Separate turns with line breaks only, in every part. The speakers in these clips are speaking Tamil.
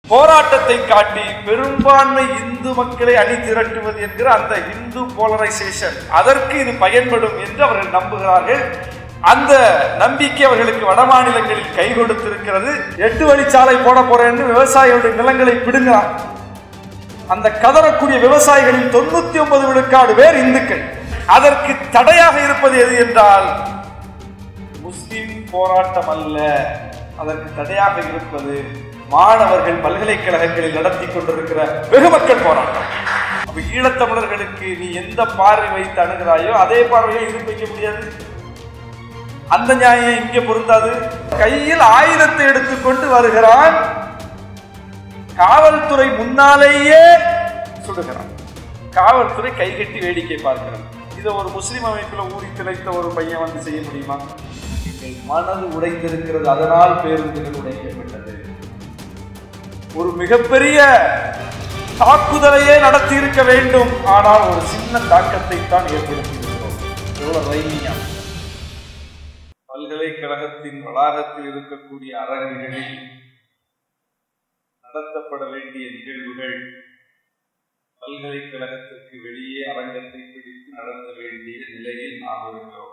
போராட்டத்தை காட்டி பெரும்பான்மை இந்து மக்களை அணி திரட்டுவது என்கிற அந்த இந்து போலரைசேஷன் அதற்கு இது பயன்படும் என்று அவர்கள் நம்புகிறார்கள் அந்த நம்பிக்கை அவர்களுக்கு வடமாநிலங்களில் கை கொடுத்திருக்கிறது எட்டு வழிச்சாலை போட போறேன்னு விவசாயிகளுடைய நிலங்களை பிடுங்கிறான் அந்த கதறக்கூடிய விவசாயிகளில் தொண்ணூத்தி ஒன்பது விழுக்காடு பேர் இந்துக்கள் அதற்கு தடையாக இருப்பது எது என்றால் முஸ்லிம் போராட்டம் அல்ல அதற்கு தடையாக இருப்பது மாணவர்கள் பல்கலைக்கழகங்களில் நடத்தி கொண்டிருக்கிற வெகுமக்கள் போராட்டம் அப்ப ஈழத்தமிழர்களுக்கு நீ எந்த பார்வை வைத்து அணுகிறாயோ அதே பார்வையை இது வைக்க முடியாது அந்த நியாயம் இங்கே பொருந்தாது கையில் ஆயுதத்தை எடுத்துக்கொண்டு வருகிறான் காவல்துறை முன்னாலேயே சுடுகிறான் காவல்துறை கைகட்டி வேடிக்கை பார்க்கிறது இதை ஒரு முஸ்லிம் அமைப்புல ஊறி திளைத்த ஒரு பையன் வந்து செய்ய முடியுமா எங்கள் மனது உடைந்திருக்கிறது அதனால் பேருந்துகள் உடைக்கப்பட்டது ஒரு மிகப்பெரிய தாக்குதலையே நடத்தி இருக்க வேண்டும் ஆனால் ஒரு சின்ன தாக்கத்தை தான் ஏற்படுத்தி இருக்கிறோம் எவ்வளவு ரைமியா பல்கலைக்கழகத்தின் வளாகத்தில் இருக்கக்கூடிய அரங்குகளில் நடத்தப்பட வேண்டிய நிகழ்வுகள் பல்கலைக்கழகத்திற்கு வெளியே அரங்கத்தை பிடித்து நடத்த வேண்டிய நிலையில் நாம் இருக்கிறோம்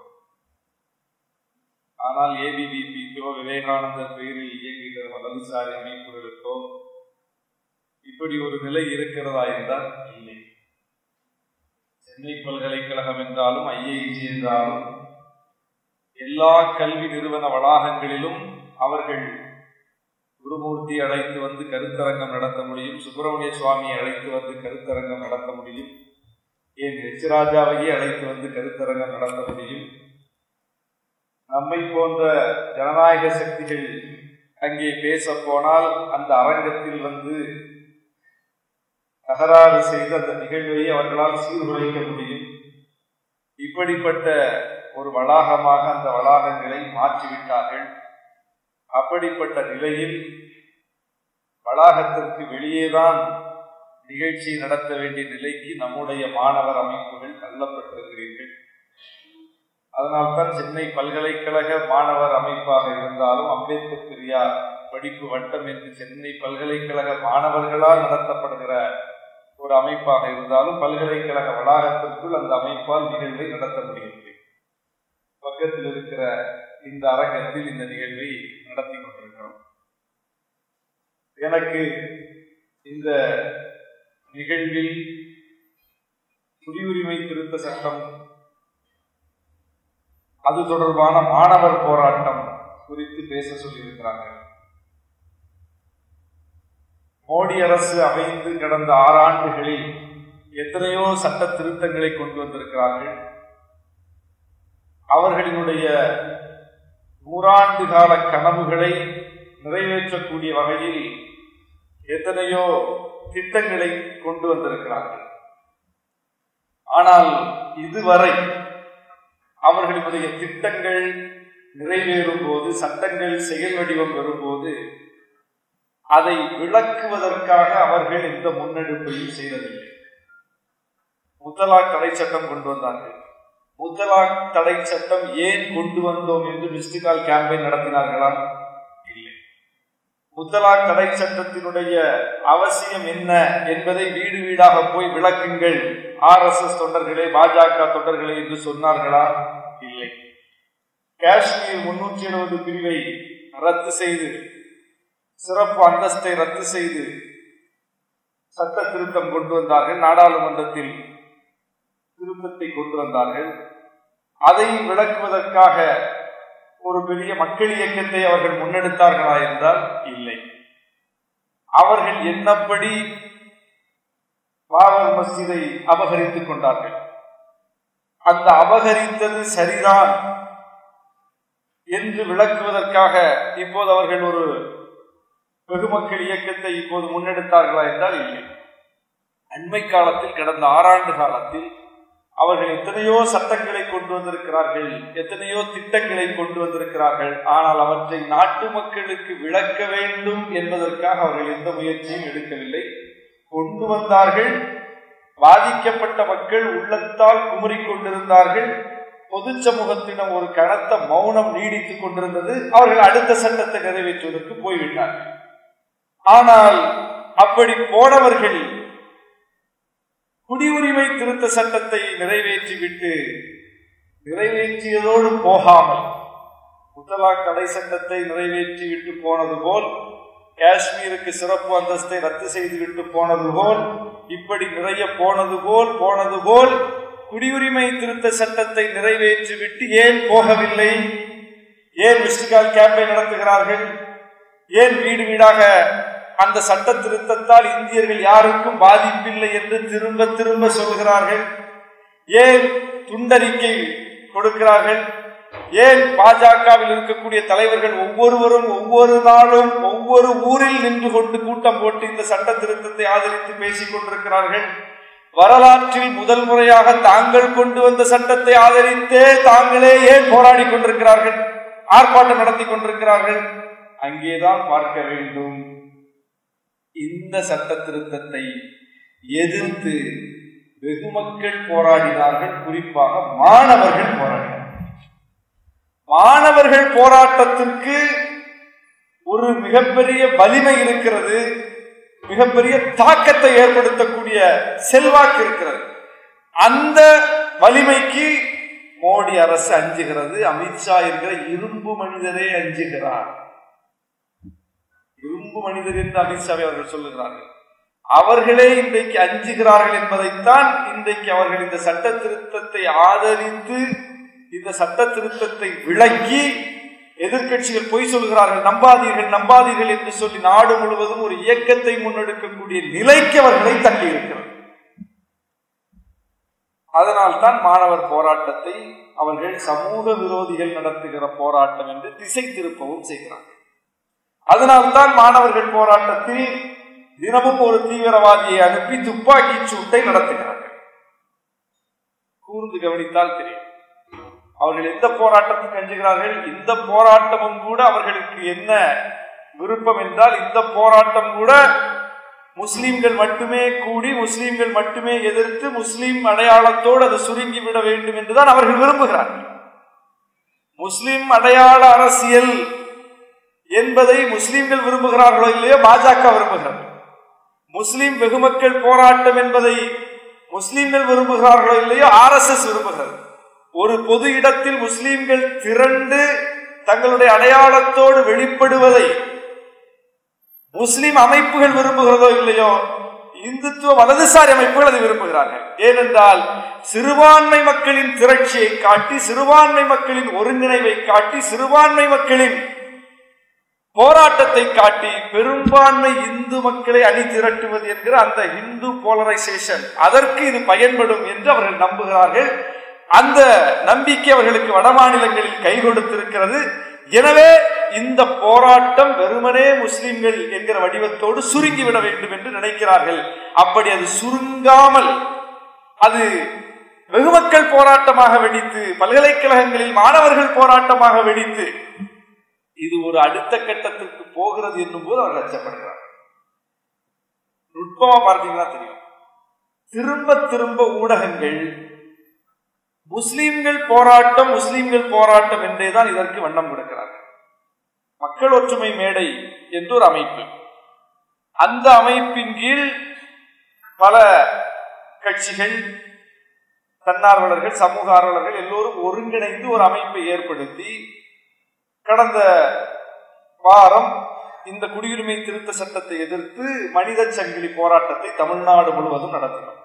ஆனால் ஏபிவிபிக்கோ விவேகானந்தர் பெயரில் இயங்குகிற வலதுசாரி அமைப்புகளுக்கோ இப்படி ஒரு நிலை இருக்கிறதா என்றால் இல்லை சென்னை பல்கலைக்கழகம் என்றாலும் ஐஐடி என்றாலும் எல்லா கல்வி நிறுவன வளாகங்களிலும் அவர்கள் குருமூர்த்தி அழைத்து வந்து கருத்தரங்கம் நடத்த முடியும் சுப்பிரமணிய சுவாமியை அழைத்து வந்து கருத்தரங்கம் நடத்த முடியும் ஏன் எச் ராஜாவையே அழைத்து வந்து கருத்தரங்கம் நடத்த முடியும் நம்மை போன்ற ஜனநாயக சக்திகள் அங்கே பேச போனால் அந்த அரங்கத்தில் வந்து தகராறு செய்து அந்த நிகழ்வை அவர்களால் சீர்குலைக்க முடியும் இப்படிப்பட்ட ஒரு வளாகமாக அந்த வளாகங்களை மாற்றிவிட்டார்கள் அப்படிப்பட்ட நிலையில் வளாகத்திற்கு வெளியேதான் நிகழ்ச்சி நடத்த வேண்டிய நிலைக்கு நம்முடைய மாணவர் அமைப்புகள் தள்ளப்பட்டிருக்கிறீர்கள் அதனால்தான் சென்னை பல்கலைக்கழக மாணவர் அமைப்பாக இருந்தாலும் அம்பேத்கர் பெரியார் படிப்பு வட்டம் என்று சென்னை பல்கலைக்கழக மாணவர்களால் நடத்தப்படுகிற ஒரு அமைப்பாக இருந்தாலும் பல்கலைக்கழக வளாகத்திற்குள் அந்த அமைப்பால் நிகழ்வை நடத்த முடியவில்லை பக்கத்தில் இருக்கிற இந்த அரங்கத்தில் இந்த நிகழ்வை நடத்தி கொண்டிருக்கிறோம் எனக்கு இந்த நிகழ்வில் குடியுரிமை திருத்த சட்டம் அது தொடர்பான மாணவர் போராட்டம் குறித்து பேச சொல்லியிருக்கிறாங்க மோடி அரசு அமைந்து கடந்த ஆறாண்டுகளில் எத்தனையோ சட்ட திருத்தங்களை கொண்டு வந்திருக்கிறார்கள் அவர்களினுடைய நூறாண்டு கால கனவுகளை நிறைவேற்றக்கூடிய வகையில் எத்தனையோ திட்டங்களை கொண்டு வந்திருக்கிறார்கள் ஆனால் இதுவரை அவர்களுடைய திட்டங்கள் நிறைவேறும் போது சட்டங்கள் செயல் வடிவம் வரும்போது அதை விளக்குவதற்காக அவர்கள் எந்த முன்னெடுப்பையும் செய்ததில்லை முத்தலாக் தடை சட்டம் கொண்டு வந்தார்கள் முத்தலாக் தடை சட்டம் ஏன் கொண்டு வந்தோம் என்று மிஸ்டிகால் கேம்பெயின் நடத்தினார்களா இல்லை முத்தலாக் தடை சட்டத்தினுடைய அவசியம் என்ன என்பதை வீடு வீடாக போய் விளக்குங்கள் ஆர் எஸ் எஸ் தொண்டர்களே பாஜக தொண்டர்களே என்று சொன்னார்களா இல்லை காஷ்மீர் முன்னூற்றி எழுபது பிரிவை ரத்து செய்து சிறப்பு அந்தஸ்தை ரத்து செய்து சட்ட திருத்தம் கொண்டு வந்தார்கள் நாடாளுமன்றத்தில் திருத்தத்தை கொண்டு வந்தார்கள் அதை விளக்குவதற்காக ஒரு பெரிய மக்கள் இயக்கத்தை அவர்கள் முன்னெடுத்தார்களா என்றால் இல்லை அவர்கள் என்னப்படி பாபர் மஸ்ஜிதை அபகரித்துக் கொண்டார்கள் அந்த அபகரித்தது சரிதான் என்று விளக்குவதற்காக இப்போது அவர்கள் ஒரு பெருமக்கள் இயக்கத்தை இப்போது முன்னெடுத்தார்களா என்றால் இல்லை அண்மை காலத்தில் கடந்த ஆறாண்டு காலத்தில் அவர்கள் எத்தனையோ சட்டங்களை கொண்டு வந்திருக்கிறார்கள் எத்தனையோ திட்டங்களை கொண்டு வந்திருக்கிறார்கள் ஆனால் அவற்றை நாட்டு மக்களுக்கு விளக்க வேண்டும் என்பதற்காக அவர்கள் எந்த முயற்சியும் எடுக்கவில்லை கொண்டு வந்தார்கள் பாதிக்கப்பட்ட மக்கள் உள்ளத்தால் குமுறிக் கொண்டிருந்தார்கள் பொது சமூகத்திடம் ஒரு கனத்த மௌனம் நீடித்துக் கொண்டிருந்தது அவர்கள் அடுத்த சட்டத்தை நிறைவேற்றுவதற்கு போய்விட்டார்கள் ஆனால் அப்படி போனவர்கள் குடியுரிமை திருத்த சட்டத்தை நிறைவேற்றிவிட்டு நிறைவேற்றியதோடு போகாமல் முத்தலாக் தடை சட்டத்தை நிறைவேற்றிவிட்டு போனது போல் காஷ்மீருக்கு சிறப்பு அந்தஸ்தை ரத்து செய்துவிட்டு போனது போல் இப்படி நிறைய போனது போல் போனது போல் குடியுரிமை திருத்த சட்டத்தை நிறைவேற்றிவிட்டு ஏன் போகவில்லை ஏன் மிஸ்டிகால் கேம்பை நடத்துகிறார்கள் ஏன் வீடு வீடாக அந்த சட்ட திருத்தத்தால் இந்தியர்கள் யாருக்கும் பாதிப்பில்லை என்று திரும்ப திரும்ப சொல்கிறார்கள் ஏன் துண்டறிக்கை கொடுக்கிறார்கள் ஏன் பாஜகவில் இருக்கக்கூடிய தலைவர்கள் ஒவ்வொருவரும் ஒவ்வொரு நாளும் ஒவ்வொரு ஊரில் நின்று கொண்டு கூட்டம் போட்டு இந்த சட்ட திருத்தத்தை ஆதரித்து பேசிக் கொண்டிருக்கிறார்கள் வரலாற்றில் முதல் முறையாக தாங்கள் கொண்டு வந்த சட்டத்தை ஆதரித்தே தாங்களே ஏன் போராடி கொண்டிருக்கிறார்கள் ஆர்ப்பாட்டம் நடத்தி கொண்டிருக்கிறார்கள் அங்கேதான் பார்க்க வேண்டும் இந்த சட்ட திருத்தத்தை எதிர்த்து வெகுமக்கள் போராடினார்கள் குறிப்பாக மாணவர்கள் போராடினார்கள் மாணவர்கள் போராட்டத்திற்கு ஒரு மிகப்பெரிய வலிமை இருக்கிறது மிகப்பெரிய தாக்கத்தை ஏற்படுத்தக்கூடிய செல்வாக்கு இருக்கிறது அந்த வலிமைக்கு மோடி அரசு அஞ்சுகிறது அமித்ஷா என்கிற இரும்பு மனிதரே அஞ்சுகிறார் இரும்பு மனிதர் என்று அமித்ஷாவை அவர்கள் சொல்லுகிறார்கள் அவர்களே இன்றைக்கு அஞ்சுகிறார்கள் என்பதைத்தான் இன்றைக்கு அவர்கள் இந்த சட்ட திருத்தத்தை ஆதரித்து இந்த சட்ட திருத்தத்தை விளக்கி எதிர்கட்சிகள் பொய் சொல்கிறார்கள் நம்பாதீர்கள் நம்பாதீர்கள் என்று சொல்லி நாடு முழுவதும் ஒரு இயக்கத்தை முன்னெடுக்கக்கூடிய நிலைக்கு அவர்களை தள்ளி இருக்கிறது அதனால் தான் மாணவர் போராட்டத்தை அவர்கள் சமூக விரோதிகள் நடத்துகிற போராட்டம் என்று திசை திருப்பவும் செய்கிறார்கள் அதனால்தான் மாணவர்கள் போராட்டத்தில் தினமும் ஒரு தீவிரவாதியை அனுப்பி துப்பாக்கி சூட்டை நடத்துகிறார்கள் கூர்ந்து கவனித்தால் தெரியும் அவர்கள் எந்த போராட்டத்துக்கு அஞ்சுகிறார்கள் இந்த போராட்டமும் கூட அவர்களுக்கு என்ன விருப்பம் என்றால் இந்த போராட்டம் கூட முஸ்லிம்கள் மட்டுமே கூடி முஸ்லிம்கள் மட்டுமே எதிர்த்து முஸ்லிம் அடையாளத்தோடு அது சுருங்கி விட வேண்டும் என்றுதான் அவர்கள் விரும்புகிறார்கள் முஸ்லிம் அடையாள அரசியல் என்பதை முஸ்லிம்கள் விரும்புகிறார்களோ இல்லையோ பாஜக விரும்புகிறது முஸ்லிம் வெகுமக்கள் போராட்டம் என்பதை முஸ்லிம்கள் விரும்புகிறார்களோ இல்லையோ ஆர் எஸ் எஸ் விரும்புகிறது ஒரு பொது இடத்தில் முஸ்லிம்கள் திரண்டு தங்களுடைய அடையாளத்தோடு வெளிப்படுவதை முஸ்லிம் அமைப்புகள் விரும்புகிறதோ இல்லையோ இந்துத்துவ வலதுசாரி அமைப்புகள் அதை விரும்புகிறார்கள் ஏனென்றால் சிறுபான்மை மக்களின் திரட்சியை காட்டி சிறுபான்மை மக்களின் ஒருங்கிணைவை காட்டி சிறுபான்மை மக்களின் போராட்டத்தை காட்டி பெரும்பான்மை இந்து மக்களை அணி திரட்டுவது என்கிற அந்த இந்து போலரைசேஷன் அதற்கு இது பயன்படும் என்று அவர்கள் நம்புகிறார்கள் அந்த நம்பிக்கை அவர்களுக்கு வடமாநிலங்களில் கை கொடுத்திருக்கிறது எனவே இந்த போராட்டம் வெறுமனே முஸ்லிம்கள் என்கிற வடிவத்தோடு சுருங்கிவிட வேண்டும் என்று நினைக்கிறார்கள் அப்படி அது சுருங்காமல் அது வெகுமக்கள் போராட்டமாக வெடித்து பல்கலைக்கழகங்களில் மாணவர்கள் போராட்டமாக வெடித்து இது ஒரு அடுத்த கட்டத்திற்கு போகிறது என்னும் போது அவர் அச்சப்படுகிறார் நுட்பமா பார்த்தீங்கன்னா தெரியும் திரும்ப திரும்ப ஊடகங்கள் முஸ்லிம்கள் போராட்டம் முஸ்லிம்கள் போராட்டம் என்றே தான் இதற்கு வண்ணம் கொடுக்கிறார்கள் மக்கள் ஒற்றுமை மேடை என்று ஒரு அமைப்பு அந்த அமைப்பின் கீழ் பல கட்சிகள் தன்னார்வலர்கள் சமூக ஆர்வலர்கள் எல்லோரும் ஒருங்கிணைந்து ஒரு அமைப்பை ஏற்படுத்தி கடந்த வாரம் இந்த குடியுரிமை திருத்த சட்டத்தை எதிர்த்து மனித சங்கிலி போராட்டத்தை தமிழ்நாடு முழுவதும் நடத்தினோம்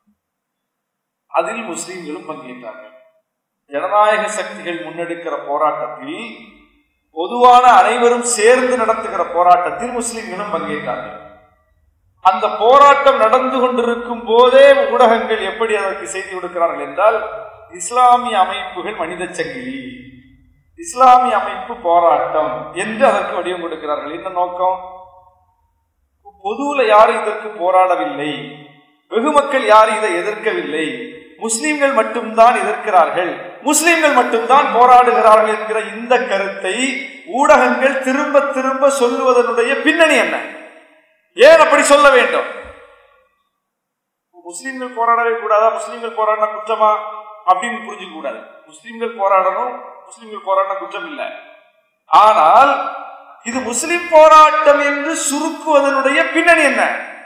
அதில் முஸ்லிம்களும் பங்கேற்றார்கள் ஜனநாயக சக்திகள் முன்னெடுக்கிற போராட்டத்தில் பொதுவான அனைவரும் சேர்ந்து நடத்துகிற போராட்டத்தில் முஸ்லிம்களும் பங்கேற்றார்கள் அந்த போராட்டம் நடந்து கொண்டிருக்கும் போதே ஊடகங்கள் எப்படி அதற்கு செய்தி கொடுக்கிறார்கள் என்றால் இஸ்லாமிய அமைப்புகள் மனித சங்கிலி இஸ்லாமிய அமைப்பு போராட்டம் என்று அதற்கு வடிவம் கொடுக்கிறார்கள் என்ன நோக்கம் பொதுவுல யாரும் இதற்கு போராடவில்லை வெகுமக்கள் யாரும் இதை எதிர்க்கவில்லை முஸ்லிம்கள் மட்டும்தான் எதிர்க்கிறார்கள் முஸ்லிம்கள் மட்டும்தான் போராடுகிறார்கள் என்கிற இந்த கருத்தை ஊடகங்கள் திரும்ப திரும்ப சொல்லுவதனுடைய பின்னணி என்ன ஏன் அப்படி சொல்ல வேண்டும் முஸ்லிம்கள் போராடவே கூடாதா முஸ்லிம்கள் போராடின குற்றமா அப்படின்னு புரிஞ்சுக்க கூடாது முஸ்லிம்கள் போராடணும் முஸ்லிம்கள் போராடின குற்றம் இல்லை ஆனால் இது முஸ்லிம் போராட்டம் என்று சுருக்குவதனுடைய பின்னணி என்ன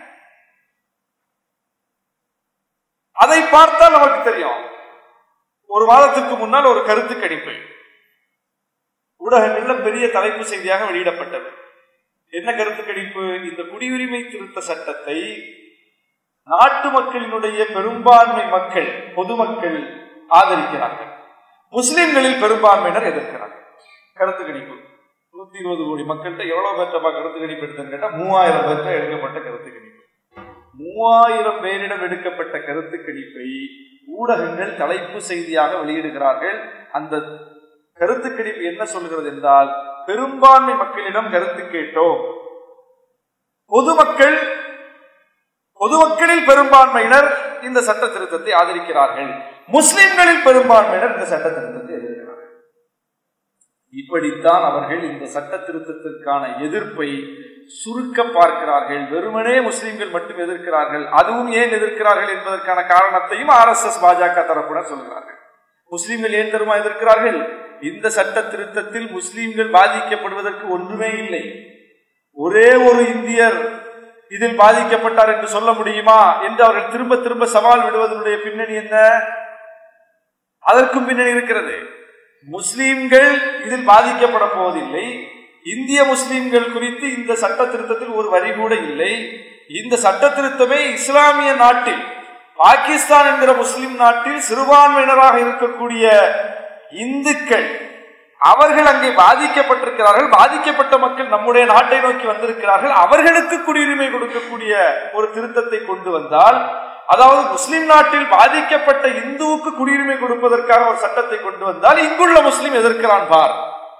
அதை பார்த்தால் நமக்கு தெரியும் ஒரு மாதத்துக்கு முன்னால் ஒரு கருத்து கணிப்பு ஊடகங்கள்ல பெரிய தலைப்பு செய்தியாக வெளியிடப்பட்டது என்ன கருத்து கணிப்பு இந்த குடியுரிமை திருத்த சட்டத்தை நாட்டு மக்களினுடைய பெரும்பான்மை மக்கள் பொதுமக்கள் ஆதரிக்கிறார்கள் முஸ்லிம்களில் பெரும்பான்மையினர் எதிர்க்கிறார்கள் கருத்து கணிப்பு நூத்தி இருபது கோடி மக்கள்கிட்ட எவ்வளவு பேர்ட்ட கருத்து கணிப்பு எடுத்தேன்னு கேட்டா மூவாயிரம் பேர்ட்ட எடுக்கப்பட்ட கருத்து கணிப்பு மூவாயிரம் பேரிடம் எடுக்கப்பட்ட கருத்து கணிப்பை ஊடகங்கள் தலைப்பு செய்தியாக வெளியிடுகிறார்கள் அந்த கருத்து கணிப்பு என்ன சொல்கிறது என்றால் பெரும்பான்மை மக்களிடம் கருத்து கேட்டோம் பொதுமக்கள் பொதுமக்களில் பெரும்பான்மையினர் இந்த சட்ட திருத்தத்தை ஆதரிக்கிறார்கள் முஸ்லிம்களில் பெரும்பான்மையினர் இந்த சட்ட திருத்தத்தை எதிர்க்கிறார்கள் இப்படித்தான் அவர்கள் இந்த சட்ட திருத்தத்திற்கான எதிர்ப்பை சுருக்க பார்க்கிறார்கள் வெறுமனே முஸ்லிம்கள் மட்டும் எதிர்க்கிறார்கள் அதுவும் ஏன் எதிர்க்கிறார்கள் என்பதற்கான காரணத்தையும் ஆர் எஸ் எஸ் பாஜக தரப்புடன் சொல்கிறார்கள் முஸ்லிம்கள் ஏன் தருமா எதிர்க்கிறார்கள் இந்த சட்ட திருத்தத்தில் முஸ்லிம்கள் பாதிக்கப்படுவதற்கு ஒன்றுமே இல்லை ஒரே ஒரு இந்தியர் இதில் பாதிக்கப்பட்டார் என்று சொல்ல முடியுமா என்று அவர்கள் திரும்ப திரும்ப சவால் விடுவதனுடைய பின்னணி என்ன அதற்கும் பின்னணி இருக்கிறது முஸ்லிம்கள் இதில் பாதிக்கப்பட போவதில்லை இந்திய முஸ்லிம்கள் குறித்து இந்த சட்ட திருத்தத்தில் ஒரு வரி கூட இல்லை இந்த சட்ட திருத்தமே இஸ்லாமிய நாட்டில் பாகிஸ்தான் என்கிற முஸ்லிம் நாட்டில் சிறுபான்மையினராக இருக்கக்கூடிய இந்துக்கள் அவர்கள் அங்கே பாதிக்கப்பட்டிருக்கிறார்கள் பாதிக்கப்பட்ட மக்கள் நம்முடைய நாட்டை நோக்கி வந்திருக்கிறார்கள் அவர்களுக்கு குடியுரிமை கொடுக்கக்கூடிய ஒரு திருத்தத்தை கொண்டு வந்தால் அதாவது முஸ்லிம் நாட்டில் பாதிக்கப்பட்ட இந்துவுக்கு குடியுரிமை கொடுப்பதற்கான ஒரு சட்டத்தை கொண்டு வந்தால் இங்குள்ள முஸ்லிம் எதிர்க்கிறான் பார்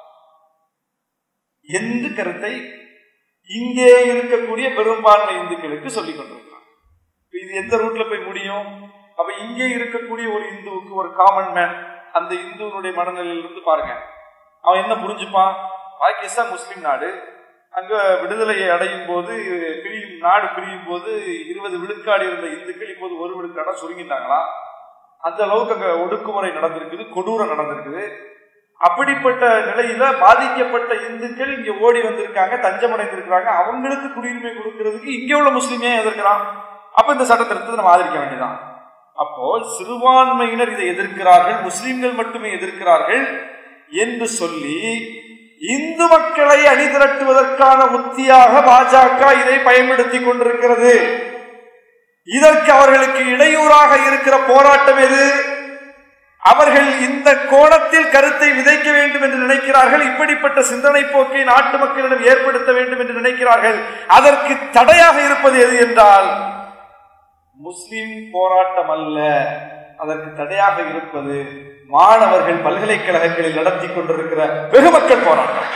என்று கருத்தை இங்கே இருக்கக்கூடிய பெரும்பான்மை இந்துக்களுக்கு சொல்லிக் கொண்டிருக்கிறான் இது எந்த ரூட்ல போய் முடியும் அப்ப இங்கே இருக்கக்கூடிய ஒரு இந்துவுக்கு ஒரு காமன் மேன் அந்த இந்துவனுடைய மனநிலையிலிருந்து பாருங்க அவன் என்ன புரிஞ்சுப்பான் பாகிஸ்தான் முஸ்லிம் நாடு அங்க விடுதலையை அடையும் போது பிரியும் நாடு பிரியும் போது இருபது விழுக்காடு இருந்த இந்துக்கள் இப்போது ஒரு விழுக்காடா சுருங்கிட்டாங்களா அந்த அளவுக்கு அங்க ஒடுக்குமுறை நடந்திருக்குது கொடூரம் நடந்திருக்குது அப்படிப்பட்ட நிலையில பாதிக்கப்பட்ட இந்துக்கள் இங்க ஓடி வந்திருக்காங்க தஞ்சம் அடைந்திருக்கிறாங்க அவங்களுக்கு குடியுரிமை கொடுக்கறதுக்கு இங்க உள்ள முஸ்லீமே எதிர்க்கிறான் அப்ப இந்த சட்ட திருத்தத்தை நம்ம ஆதரிக்க வேண்டியதான் அப்போ சிறுபான்மையினர் இதை எதிர்க்கிறார்கள் முஸ்லிம்கள் மட்டுமே எதிர்க்கிறார்கள் என்று சொல்லி இந்து மக்களை அணிதிரட்டுவதற்கான உத்தியாக பாஜக இதை பயன்படுத்தி கொண்டிருக்கிறது இதற்கு அவர்களுக்கு இடையூறாக இருக்கிற போராட்டம் எது அவர்கள் இந்த கோணத்தில் கருத்தை விதைக்க வேண்டும் என்று நினைக்கிறார்கள் இப்படிப்பட்ட சிந்தனை போக்கை நாட்டு மக்களிடம் ஏற்படுத்த வேண்டும் என்று நினைக்கிறார்கள் அதற்கு தடையாக இருப்பது எது என்றால் முஸ்லிம் போராட்டம் அல்ல அதற்கு தடையாக இருப்பது மாணவர்கள் பல்கலைக்கழகங்களில் நடத்தி கொண்டிருக்கிற வெகுமக்கள் போராட்டம்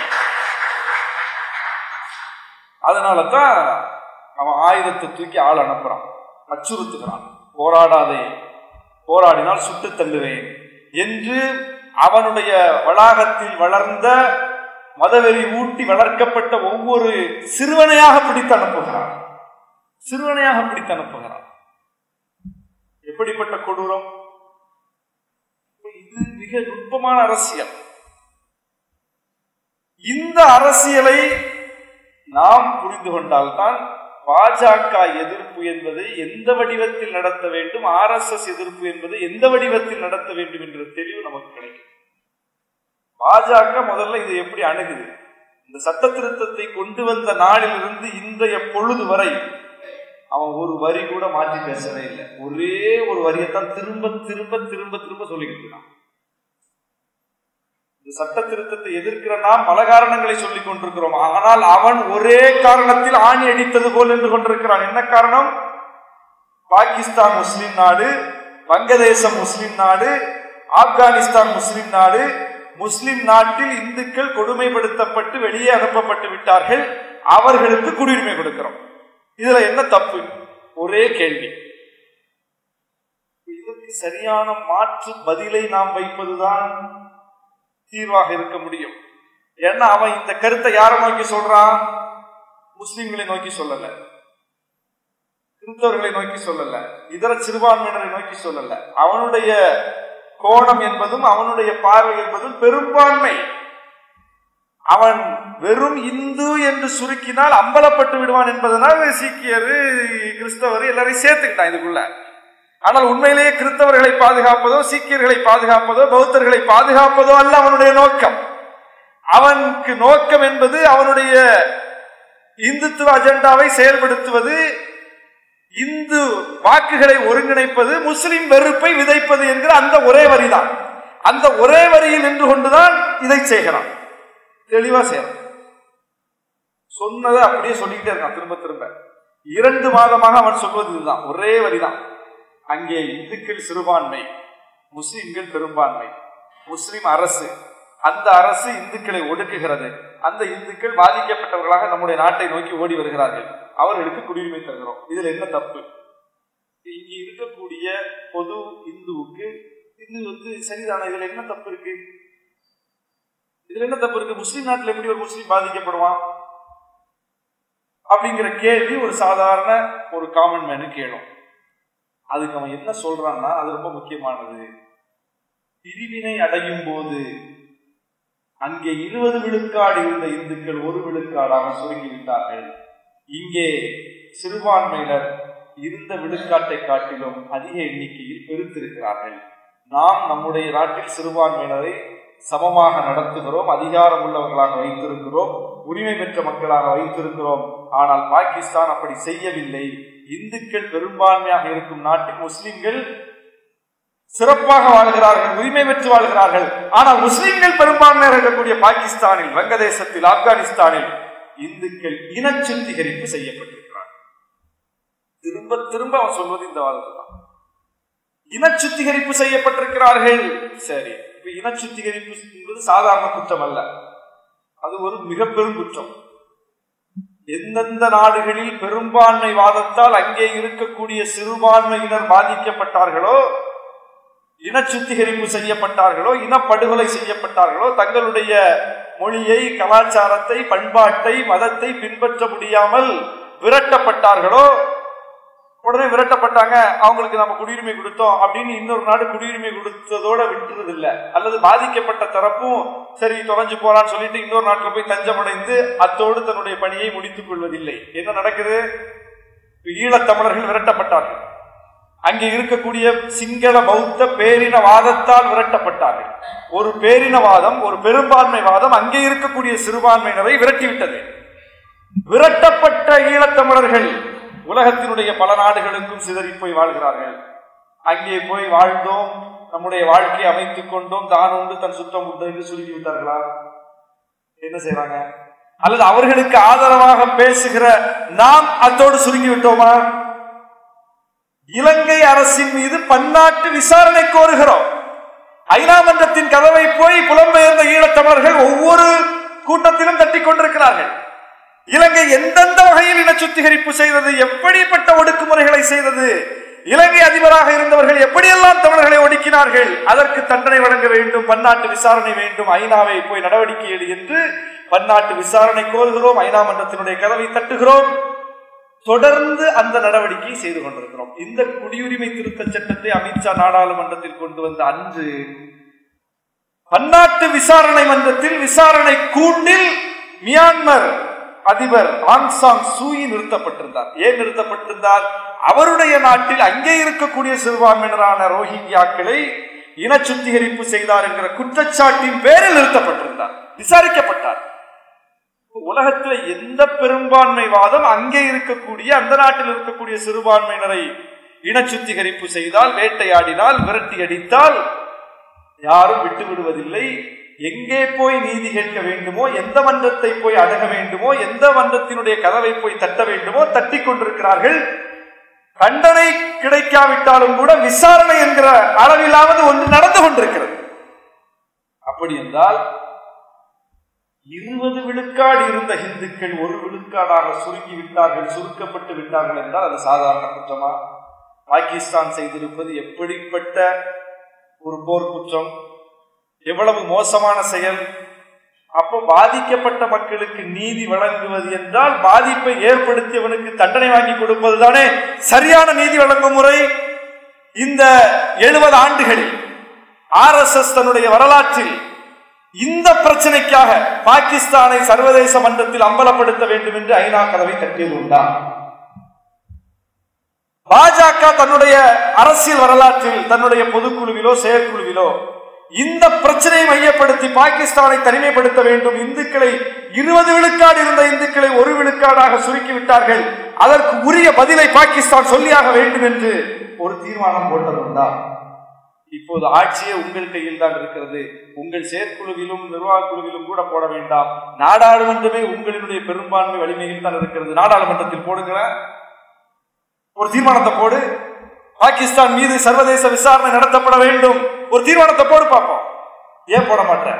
அதனால தான் அவன் ஆயுதத்தை தூக்கி ஆள் அனுப்புறான் அச்சுறுத்துகிறான் போராடாதே போராடினால் சுட்டு தள்ளுவேன் என்று அவனுடைய வளாகத்தில் வளர்ந்த மதவெறி ஊட்டி வளர்க்கப்பட்ட ஒவ்வொரு சிறுவனையாக பிடித்து அனுப்புகிறான் சிறுவனையாக பிடித்து அனுப்புகிறான் எப்படிப்பட்ட கொடூரம் இது மிக நுட்பமான அரசியல் இந்த அரசியலை நாம் புரிந்து கொண்டால்தான் பாஜக எதிர்ப்பு என்பதை எந்த வடிவத்தில் நடத்த வேண்டும் ஆர் எஸ் எஸ் எதிர்ப்பு என்பதை எந்த வடிவத்தில் நடத்த வேண்டும் என்ற தெளிவு நமக்கு கிடைக்கும் பாஜக முதல்ல இதை எப்படி அணுகுது இந்த சட்ட திருத்தத்தை கொண்டு வந்த நாளிலிருந்து இன்றைய பொழுது வரை அவன் ஒரு வரி கூட மாற்றி பேசவே இல்லை ஒரே ஒரு வரியத்தான் திரும்ப திரும்ப திரும்ப திரும்ப சொல்லிக்கிட்டு இருக்கான் இந்த சட்ட திருத்தத்தை எதிர்க்கிற நாம் பல காரணங்களை சொல்லிக் கொண்டிருக்கிறோம் ஆனால் அவன் ஒரே காரணத்தில் ஆணி அடித்தது போல் என்று கொண்டிருக்கிறான் என்ன காரணம் பாகிஸ்தான் முஸ்லிம் நாடு வங்கதேசம் முஸ்லிம் நாடு ஆப்கானிஸ்தான் முஸ்லிம் நாடு முஸ்லிம் நாட்டில் இந்துக்கள் கொடுமைப்படுத்தப்பட்டு வெளியே அனுப்பப்பட்டு விட்டார்கள் அவர்களுக்கு குடியுரிமை கொடுக்கிறோம் இதுல என்ன தப்பு ஒரே கேள்வி இதற்கு சரியான மாற்று பதிலை நாம் வைப்பதுதான் தீர்வாக இருக்க முடியும் ஏன்னா அவன் இந்த கருத்தை யாரை நோக்கி சொல்றான் முஸ்லிம்களை நோக்கி சொல்லல கிறிஸ்தவர்களை நோக்கி சொல்லல இதர சிறுபான்மையினரை நோக்கி சொல்லல அவனுடைய கோணம் என்பதும் அவனுடைய பார்வை என்பதும் பெரும்பான்மை அவன் வெறும் இந்து என்று சுருக்கினால் அம்பலப்பட்டு விடுவான் என்பதனால் சீக்கியர் கிறிஸ்தவர் எல்லாரையும் சேர்த்துக்கிட்டான் இதுக்குள்ள ஆனால் உண்மையிலேயே கிறிஸ்தவர்களை பாதுகாப்பதோ சீக்கியர்களை பாதுகாப்பதோ பௌத்தர்களை பாதுகாப்பதோ அல்ல அவனுடைய நோக்கம் அவனுக்கு நோக்கம் என்பது அவனுடைய இந்துத்துவ அஜெண்டாவை செயல்படுத்துவது இந்து வாக்குகளை ஒருங்கிணைப்பது முஸ்லிம் வெறுப்பை விதைப்பது என்கிற அந்த ஒரே வரிதான் அந்த ஒரே வரியில் நின்று கொண்டுதான் இதை செய்கிறான் தெளிவா செய்யறான் சொன்னதை அப்படியே சொல்லிக்கிட்டே இருக்கான் திரும்ப திரும்ப இரண்டு மாதமாக அவன் சொல்வது இதுதான் ஒரே வரிதான் அங்கே இந்துக்கள் சிறுபான்மை முஸ்லிம்கள் பெரும்பான்மை முஸ்லிம் அரசு அந்த அரசு இந்துக்களை ஒடுக்குகிறது அந்த இந்துக்கள் பாதிக்கப்பட்டவர்களாக நம்முடைய நாட்டை நோக்கி ஓடி வருகிறார்கள் அவர்களுக்கு குடியுரிமை தருகிறோம் இதுல என்ன தப்பு இங்க இருக்கக்கூடிய பொது இந்துவுக்கு இது வந்து சரிதான இதுல என்ன தப்பு இருக்கு இதுல என்ன தப்பு இருக்கு முஸ்லீம் நாட்டில் எப்படி ஒரு முஸ்லீம் பாதிக்கப்படுவான் அப்படிங்கிற கேள்வி ஒரு சாதாரண ஒரு காமன் மேனு கேளும் அதுக்கு அவன் என்ன சொல்றான்னா அது ரொம்ப முக்கியமானது பிரிவினை அடையும் போது அங்கே இருபது விழுக்காடு இருந்த இந்துக்கள் ஒரு விழுக்காடாக சுருங்கி விட்டார்கள் இங்கே சிறுபான்மையினர் இருந்த விழுக்காட்டை காட்டிலும் அதிக எண்ணிக்கையில் பெருத்திருக்கிறார்கள் நாம் நம்முடைய நாட்டில் சிறுபான்மையினரை சமமாக நடத்துகிறோம் அதிகாரம் உள்ளவர்களாக வைத்திருக்கிறோம் உரிமை பெற்ற மக்களாக வைத்திருக்கிறோம் ஆனால் பாகிஸ்தான் அப்படி செய்யவில்லை இந்துக்கள் பெரும்பான்மையாக இருக்கும் நாட்டில் முஸ்லிம்கள் சிறப்பாக வாழ்கிறார்கள் உரிமை பெற்று வாழ்கிறார்கள் ஆனால் முஸ்லிம்கள் பெரும்பான்மையாக இருக்கக்கூடிய பாகிஸ்தானில் வங்கதேசத்தில் ஆப்கானிஸ்தானில் இந்துக்கள் இன சுத்திகரிப்பு செய்யப்பட்டிருக்கிறார் திரும்ப திரும்ப அவன் சொல்வது இந்த வாதத்தை தான் இன சுத்திகரிப்பு செய்யப்பட்டிருக்கிறார்கள் சரி இப்ப இன சுத்திகரிப்பு என்பது சாதாரண குற்றம் அல்ல அது ஒரு மிக பெரும் குற்றம் எந்தெந்த நாடுகளில் பெரும்பான்மை வாதத்தால் அங்கே இருக்கக்கூடிய சிறுபான்மையினர் பாதிக்கப்பட்டார்களோ இன சுத்திகரிப்பு செய்யப்பட்டார்களோ இனப்படுகொலை செய்யப்பட்டார்களோ தங்களுடைய மொழியை கலாச்சாரத்தை பண்பாட்டை மதத்தை பின்பற்ற முடியாமல் விரட்டப்பட்டார்களோ உடனே விரட்டப்பட்டாங்க அவங்களுக்கு நம்ம குடியுரிமை கொடுத்தோம் அப்படின்னு இன்னொரு நாடு குடியுரிமை கொடுத்ததோட விட்டுறது இல்ல அல்லது பாதிக்கப்பட்ட தரப்பும் சரி தொலைஞ்சு போறான்னு சொல்லிட்டு இன்னொரு நாட்டில் போய் தஞ்சமடைந்து அத்தோடு தன்னுடைய பணியை முடித்துக் கொள்வதில்லை என்ன நடக்குது ஈழத்தமிழர்கள் விரட்டப்பட்டார்கள் அங்கே இருக்கக்கூடிய சிங்கள பௌத்த பேரினவாதத்தால் விரட்டப்பட்டார்கள் ஒரு பேரினவாதம் ஒரு பெரும்பான்மை வாதம் அங்கே இருக்கக்கூடிய சிறுபான்மையினரை விரட்டிவிட்டது விரட்டப்பட்ட ஈழத்தமிழர்கள் உலகத்தினுடைய பல நாடுகளுக்கும் சிதறி போய் வாழ்கிறார்கள் அங்கே போய் வாழ்ந்தோம் நம்முடைய வாழ்க்கையை அமைத்துக் கொண்டோம் தான் உண்டு தன் சுத்தம் உண்டு என்று சுருக்கி விட்டார்களா என்ன செய்யறாங்க அல்லது அவர்களுக்கு ஆதரவாக பேசுகிற நாம் அத்தோடு சுருங்கி விட்டோமா இலங்கை அரசின் மீது பன்னாட்டு விசாரணை கோருகிறோம் ஐநா மன்றத்தின் கதவை போய் புலம்பெயர்ந்த ஈழத்தமிழர்கள் ஒவ்வொரு கூட்டத்திலும் தட்டி கொண்டிருக்கிறார்கள் இலங்கை எந்தெந்த வகையில் இன சுத்திகரிப்பு செய்தது எப்படிப்பட்ட ஒடுக்குமுறைகளை செய்தது இலங்கை அதிபராக இருந்தவர்கள் எப்படியெல்லாம் தமிழர்களை ஒடுக்கினார்கள் அதற்கு தண்டனை வழங்க வேண்டும் பன்னாட்டு விசாரணை வேண்டும் ஐநாவை போய் நடவடிக்கை எடு என்று பன்னாட்டு விசாரணை கோருகிறோம் ஐநா மன்றத்தினுடைய கதவை தட்டுகிறோம் தொடர்ந்து அந்த நடவடிக்கையை செய்து கொண்டிருக்கிறோம் இந்த குடியுரிமை திருத்த சட்டத்தை அமித்ஷா நாடாளுமன்றத்தில் கொண்டு வந்த அன்று பன்னாட்டு விசாரணை மன்றத்தில் விசாரணை கூண்டில் மியான்மர் அதிபர் ஆங் சாங் சூயி நிறுத்தப்பட்டிருந்தார் ஏன் நிறுத்தப்பட்டிருந்தார் அவருடைய நாட்டில் அங்கே இருக்கக்கூடிய சிறுபான்மையினரான ரோஹிங்கியாக்களை இன சுத்திகரிப்பு செய்தார் என்கிற குற்றச்சாட்டின் பேரில் நிறுத்தப்பட்டிருந்தார் விசாரிக்கப்பட்டார் உலகத்தில் எந்த பெரும்பான்மை வாதம் அங்கே இருக்கக்கூடிய அந்த நாட்டில் இருக்கக்கூடிய சிறுபான்மையினரை இன சுத்திகரிப்பு செய்தால் வேட்டையாடினால் விரட்டி அடித்தால் யாரும் விட்டு விடுவதில்லை எங்கே போய் நீதி கேட்க வேண்டுமோ எந்த மன்றத்தை போய் அணுக வேண்டுமோ எந்த மன்றத்தினுடைய கதவை போய் தட்ட வேண்டுமோ தட்டி கொண்டிருக்கிறார்கள் கண்டனை கிடைக்காவிட்டாலும் கூட விசாரணை என்கிற அளவிலாவது ஒன்று நடந்து கொண்டிருக்கிறது அப்படி என்றால் இருபது விழுக்காடு இருந்த இந்துக்கள் ஒரு விழுக்காடாக சுருங்கி விட்டார்கள் சுருக்கப்பட்டு விட்டார்கள் என்றால் அது சாதாரண குற்றமா பாகிஸ்தான் செய்திருப்பது எப்படிப்பட்ட ஒரு போர் குற்றம் எவ்வளவு மோசமான செயல் அப்போ பாதிக்கப்பட்ட மக்களுக்கு நீதி வழங்குவது என்றால் பாதிப்பை ஏற்படுத்தியவனுக்கு தண்டனை வாங்கி கொடுப்பது தானே சரியான நீதி வழங்கும் முறை இந்த எழுபது ஆண்டுகளில் ஆர் எஸ் எஸ் தன்னுடைய வரலாற்றில் இந்த பிரச்சனைக்காக பாகிஸ்தானை சர்வதேச மன்றத்தில் அம்பலப்படுத்த வேண்டும் என்று ஐநா கதவை தட்டியது உண்டா பாஜக தன்னுடைய அரசியல் வரலாற்றில் தன்னுடைய பொதுக்குழுவிலோ செயற்குழுவிலோ இந்த பிரச்சனையை மையப்படுத்தி பாகிஸ்தானை தனிமைப்படுத்த வேண்டும் இந்துக்களை இருபது விழுக்காடு இருந்த இந்துக்களை ஒரு விழுக்காடாக சுருக்கி விட்டார்கள் அதற்கு உரிய பதிலை பாகிஸ்தான் சொல்லியாக வேண்டும் என்று ஒரு தீர்மானம் போட்டதுண்டா இப்போது ஆட்சியே உங்கள் கையில் தான் இருக்கிறது உங்கள் செயற்குழுவிலும் நிர்வாக குழுவிலும் கூட போட வேண்டாம் நாடாளுமன்றமே உங்களினுடைய பெரும்பான்மை வலிமையில் தான் இருக்கிறது நாடாளுமன்றத்தில் போடுகிற ஒரு தீர்மானத்தை போடு பாகிஸ்தான் மீது சர்வதேச விசாரணை நடத்தப்பட வேண்டும் ஒரு தீர்மானத்தை போடு பார்ப்போம் ஏன் போட மாட்டேன்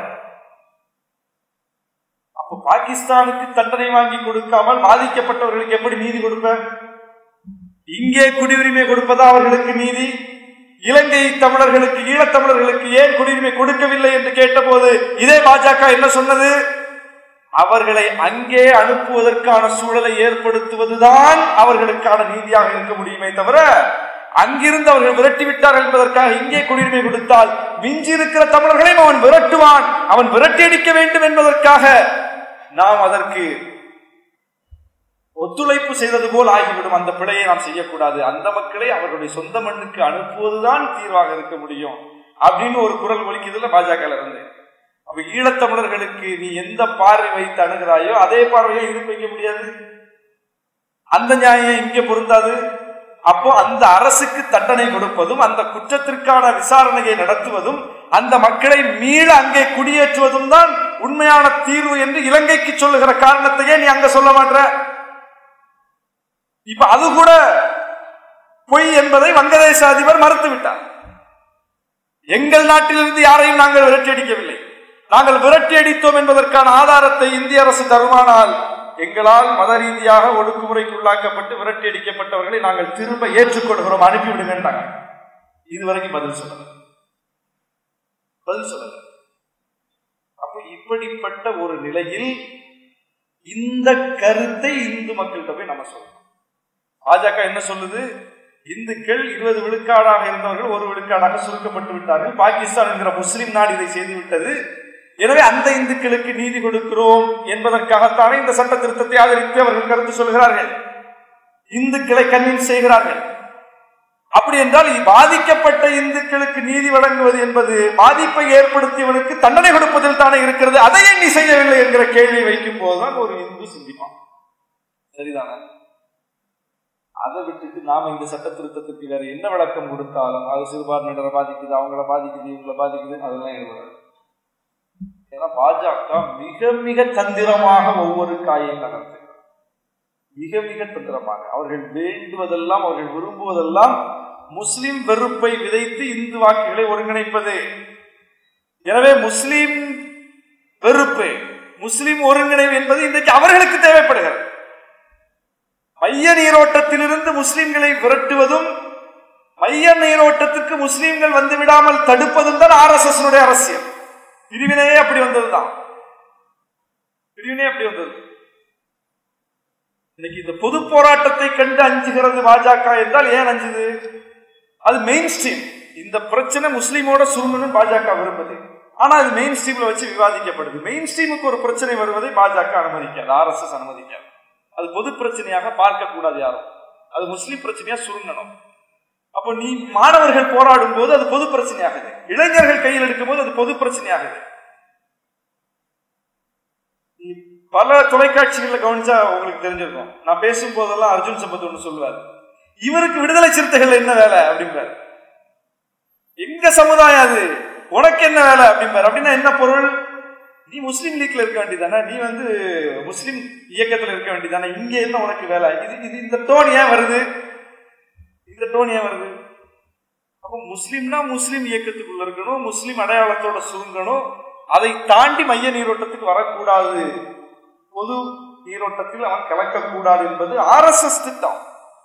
அப்ப பாகிஸ்தானுக்கு தண்டனை வாங்கி கொடுக்காமல் பாதிக்கப்பட்டவர்களுக்கு எப்படி நீதி கொடுப்ப இங்கே குடியுரிமை கொடுப்பதா அவர்களுக்கு நீதி இலங்கை தமிழர்களுக்கு ஈழத்தமிழர்களுக்கு ஏன் குடியுரிமை கொடுக்கவில்லை என்று கேட்டபோது இதே பாஜக என்ன சொன்னது அவர்களை அங்கே அனுப்புவதற்கான சூழலை ஏற்படுத்துவதுதான் அவர்களுக்கான நீதியாக இருக்க முடியுமே தவிர அங்கிருந்து அவர்கள் விரட்டி விட்டார்கள் என்பதற்காக இங்கே குடியுரிமை கொடுத்தால் மிஞ்சி இருக்கிற தமிழர்களையும் அவன் விரட்டுவான் அவன் விரட்டி அடிக்க வேண்டும் என்பதற்காக நாம் அதற்கு ஒத்துழைப்பு செய்தது போல் ஆகிவிடும் அந்த பிழையை நாம் செய்யக்கூடாது அந்த மக்களை அவர்களுடைய சொந்த மண்ணுக்கு அனுப்புவதுதான் தீர்வாக இருக்க முடியும் அப்படின்னு ஒரு குரல் ஒலிக்குதுல பாஜக இருந்து அப்ப ஈழத்தமிழர்களுக்கு நீ எந்த பார்வை வைத்து அணுகிறாயோ அதே பார்வையை இது வைக்க முடியாது அந்த நியாயம் இங்கே பொருந்தாது அப்போ அந்த அரசுக்கு தண்டனை கொடுப்பதும் அந்த குற்றத்திற்கான விசாரணையை நடத்துவதும் அந்த மக்களை மீள அங்கே குடியேற்றுவதும் தான் உண்மையான தீர்வு என்று இலங்கைக்கு சொல்லுகிற காரணத்தையே நீ அங்க சொல்ல மாட்ட இப்ப அது கூட பொய் என்பதை வங்கதேச அதிபர் மறுத்து விட்டார் எங்கள் நாட்டிலிருந்து யாரையும் நாங்கள் விரட்டி அடிக்கவில்லை நாங்கள் விரட்டி அடித்தோம் என்பதற்கான ஆதாரத்தை இந்திய அரசு தருமானால் எங்களால் மத ரீதியாக ஒடுக்குமுறைக்கு உள்ளாக்கப்பட்டு விரட்டி அடிக்கப்பட்டவர்களை நாங்கள் திரும்ப ஏற்றுக்கொள்கிறோம் அனுப்பிவிடுங்கன்றாங்க இதுவரைக்கும் பதில் சொல்லல பதில் சொல்லல அப்ப இப்படிப்பட்ட ஒரு நிலையில் இந்த கருத்தை இந்து மக்கள்கிட்ட போய் நம்ம சொல்லணும் பாஜக என்ன சொல்லுது இந்துக்கள் இருபது விழுக்காடாக இருந்தவர்கள் ஒரு விழுக்காடாக சுருக்கப்பட்டு விட்டார்கள் பாகிஸ்தான் என்கிற முஸ்லிம் நாடு இதை செய்து விட்டது எனவே அந்த இந்துக்களுக்கு நீதி கொடுக்கிறோம் என்பதற்காகத்தானே இந்த சட்ட திருத்தத்தை ஆதரித்து அவர்கள் கருத்து சொல்கிறார்கள் இந்துக்களை கன்வின்ஸ் செய்கிறார்கள் அப்படி என்றால் பாதிக்கப்பட்ட இந்துக்களுக்கு நீதி வழங்குவது என்பது பாதிப்பை ஏற்படுத்தியவனுக்கு தண்டனை கொடுப்பதில் தானே இருக்கிறது அதை நீ செய்யவில்லை என்கிற கேள்வி வைக்கும் போதுதான் ஒரு இந்து சிந்திப்பான் சரிதானே அதை விட்டுட்டு நாம இந்த சட்ட திருத்தத்துக்கு வேற என்ன விளக்கம் கொடுத்தாலும் அது சிறுபான்மையினரை பாதிக்குது அவங்கள பாதிக்குது இவங்களை பாதிக்குது அதெல்லாம் ஈடுபடாது ஏன்னா பாஜக மிக மிக தந்திரமாக ஒவ்வொரு காயும் நகர்த்து மிக மிக தந்திரமாக அவர்கள் வேண்டுவதெல்லாம் அவர்கள் விரும்புவதெல்லாம் முஸ்லிம் வெறுப்பை விதைத்து இந்து வாக்குகளை ஒருங்கிணைப்பது எனவே முஸ்லிம் வெறுப்பு முஸ்லிம் ஒருங்கிணைவு என்பது இன்றைக்கு அவர்களுக்கு தேவைப்படுகிறது மைய நீரோட்டத்திலிருந்து முஸ்லிம்களை விரட்டுவதும் மைய நீரோட்டத்துக்கு முஸ்லிம்கள் வந்து விடாமல் தடுப்பதும் தான் ஆர் எஸ் எஸ் அரசியல் பிரிவினையே அப்படி வந்ததுதான் பிரிவினையே அப்படி வந்தது இன்னைக்கு இந்த பொது போராட்டத்தை கண்டு அஞ்சுகிறது பாஜக என்றால் ஏன் அஞ்சுது அது மெயின் ஸ்ட்ரீம் இந்த பிரச்சனை முஸ்லீமோட சுருங்கணும் பாஜக விரும்புது ஆனா அது மெயின் ஸ்ட்ரீம்ல வச்சு விவாதிக்கப்படுது மெயின் ஸ்ட்ரீமுக்கு ஒரு பிரச்சனை வருவதை பாஜக அனுமதிக்காது ஆர் எஸ் எஸ் அனுமதிக்காது அது பொது பிரச்சனையாக பார்க்க கூடாது யாரும் அது முஸ்லீம் பிரச்சனையா சுருங்கணும் அப்போ நீ மாணவர்கள் போராடும் போது அது பொது பிரச்சனையாகுது இளைஞர்கள் கையில் எடுக்கும் போது அது பொது பிரச்சனையாகுது பல தொலைக்காட்சிகள்ல கவனிச்சா உங்களுக்கு தெரிஞ்சிருக்கும் நான் பேசும் போதெல்லாம் அர்ஜுன் சம்பத் ஒன்று சொல்லுவார் இவருக்கு விடுதலை சிறுத்தைகள் என்ன வேலை அப்படிம்பார் எங்க சமுதாயம் அது உனக்கு என்ன வேலை அப்படிம்பார் அப்படின்னா என்ன பொருள் நீ முஸ்லீம் லீக்ல இருக்க வேண்டியதானே நீ வந்து முஸ்லீம் இயக்கத்துல இருக்க வேண்டியதானே இங்க என்ன உனக்கு வேலை இது இது இந்த டோன் ஏன் வருது இந்த டோன் ஏன் வருது அப்போ முஸ்லீம்னா முஸ்லீம் இயக்கத்துக்குள்ள இருக்கணும் முஸ்லீம் அடையாளத்தோட சுருங்கணும் அதை தாண்டி மைய நீரோட்டத்துக்கு வரக்கூடாது பொது நீரோட்டத்தில் அவன் கலக்கக்கூடாது என்பது ஆர் எஸ் எஸ் திட்டம்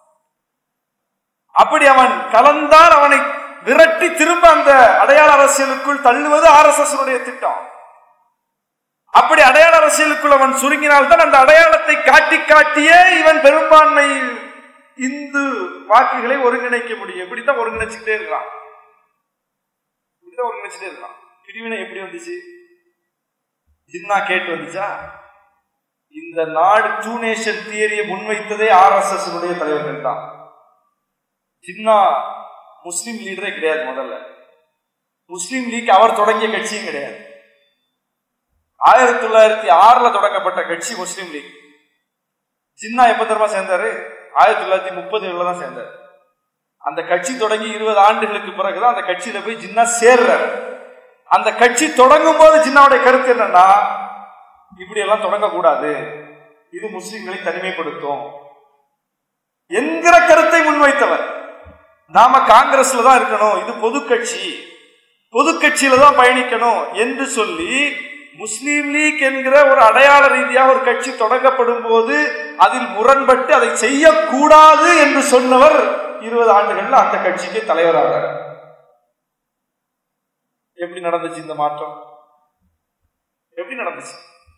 அப்படி அவன் கலந்தால் அவனை விரட்டி திரும்ப அந்த அடையாள அரசியலுக்குள் தள்ளுவது ஆர் எஸ் எஸ் திட்டம் அப்படி அடையாள அரசியலுக்குள் அவன் சுருங்கினால் தான் அந்த அடையாளத்தை காட்டி காட்டியே இவன் பெரும்பான்மை இந்து வாக்குகளை ஒருங்கிணைக்க முடியும் இப்படித்தான் ஒருங்கிணைச்சுட்டே இருக்கான் இப்படித்தான் ஒருங்கிணைச்சுட்டே இருக்கான் பிரிவினை எப்படி வந்துச்சு ஜின்னா கேட்டு வந்துச்சா இந்த நாடு டூ நேஷன் தியரியை முன்வைத்ததே ஆர்எஸ்எஸ் தலைவர்கள் தான் ஜின்னா முஸ்லீம் லீடரே கிடையாது முதல்ல முஸ்லீம் லீக் அவர் தொடங்கிய கட்சியும் கிடையாது ஆயிரத்தி தொள்ளாயிரத்தி ஆறுல தொடங்கப்பட்ட கட்சி முஸ்லீம் லீக் சின்ன எப்ப தெரியுமா சேர்ந்தாரு ஆயிரத்தி தொள்ளாயிரத்தி முப்பதுல தான் சேர்ந்தார் அந்த கட்சி தொடங்கி இருபது ஆண்டுகளுக்கு பிறகுதான் அந்த கட்சியில போய் ஜின்னா சேர்றாரு அந்த கட்சி தொடங்கும் போது ஜின்னாவுடைய கருத்து என்னன்னா இப்படி எல்லாம் தொடங்கக்கூடாது இது முஸ்லிம்களை தனிமைப்படுத்தும் என்கிற கருத்தை முன்வைத்தவர் நாம காங்கிரஸ்ல தான் இருக்கணும் இது பொது கட்சி பொது கட்சியில தான் பயணிக்கணும் என்று சொல்லி முஸ்லீம் லீக் என்கிற ஒரு அடையாள ரீதியாக ஒரு கட்சி தொடங்கப்படும் போது அதில் முரண்பட்டு அதை செய்யக்கூடாது என்று சொன்னவர் இருபது ஆண்டுகள்ல அந்த கட்சிக்கு தலைவராக எப்படி நடந்துச்சு இந்த மாற்றம் எப்படி நடந்துச்சு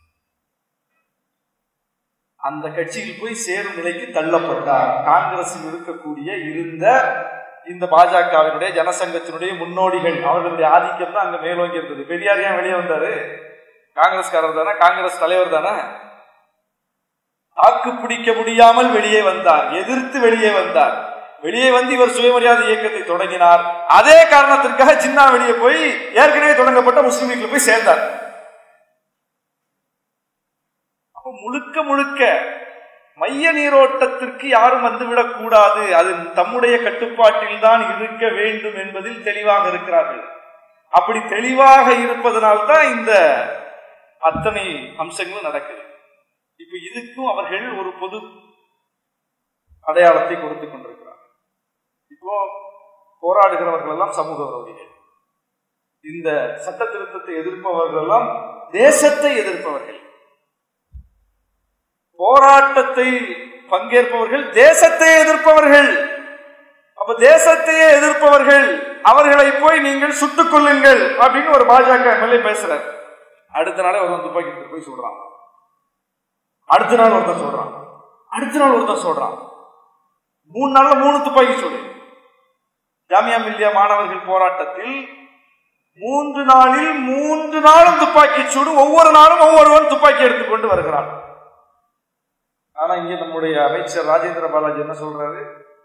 அந்த கட்சியில் போய் சேரும் நிலைக்கு தள்ளப்பட்டார் காங்கிரஸில் இருக்கக்கூடிய இருந்த இந்த பாஜகவினுடைய ஜனசங்கத்தினுடைய முன்னோடிகள் அவர்களுடைய ஆதிக்கம் தான் அங்க மேலோங்கி இருந்தது பெரியார் ஏன் வெளியே வந்தாரு காங்கிரஸ்காரர் தானே காங்கிரஸ் தலைவர் தானே தாக்கு பிடிக்க முடியாமல் வெளியே வந்தார் எதிர்த்து வெளியே வந்தார் வெளியே வந்து இவர் சுயமரியாதை இயக்கத்தை தொடங்கினார் அதே காரணத்திற்காக சின்ன வெளியே போய் ஏற்கனவே தொடங்கப்பட்ட முஸ்லீம் லீக்ல போய் சேர்ந்தார் அப்ப முழுக்க முழுக்க மைய நீரோட்டத்திற்கு யாரும் வந்துவிடக் கூடாது அது தம்முடைய கட்டுப்பாட்டில் தான் இருக்க வேண்டும் என்பதில் தெளிவாக இருக்கிறார்கள் அப்படி தெளிவாக இருப்பதனால்தான் இந்த அத்தனை அம்சங்களும் நடக்குது இப்ப இதுக்கும் அவர்கள் ஒரு பொது அடையாளத்தை கொடுத்து கொண்டிருக்கிறார் இப்போ போராடுகிறவர்கள் எல்லாம் சமூக விரோதிகள் இந்த சட்ட திருத்தத்தை எதிர்ப்பவர்கள் எல்லாம் தேசத்தை எதிர்ப்பவர்கள் போராட்டத்தை பங்கேற்பவர்கள் தேசத்தை எதிர்ப்பவர்கள் அப்ப தேசத்தையே எதிர்ப்பவர்கள் அவர்களை போய் நீங்கள் சுட்டுக் கொள்ளுங்கள் அப்படின்னு ஒரு பாஜக எம்எல்ஏ பேசுறார் அடுத்த நாளே ஒருத்தன் துப்பாக்கி எடுத்துட்டு போய் சொல்றான் அடுத்த நாள் ஒருத்தன் சொல்றான் அடுத்த நாள் ஒருத்தன் சொல்றான் மூணு நாள்ல மூணு துப்பாக்கி சூடு ஜாமியா மில்லியா மாணவர்கள் போராட்டத்தில் மூன்று நாளில் மூன்று நாளும் துப்பாக்கி சூடு ஒவ்வொரு நாளும் ஒவ்வொருவன் துப்பாக்கி எடுத்துக்கொண்டு வருகிறான் ஆனா இங்க நம்முடைய அமைச்சர் ராஜேந்திர பாலாஜி என்ன சொல்றாரு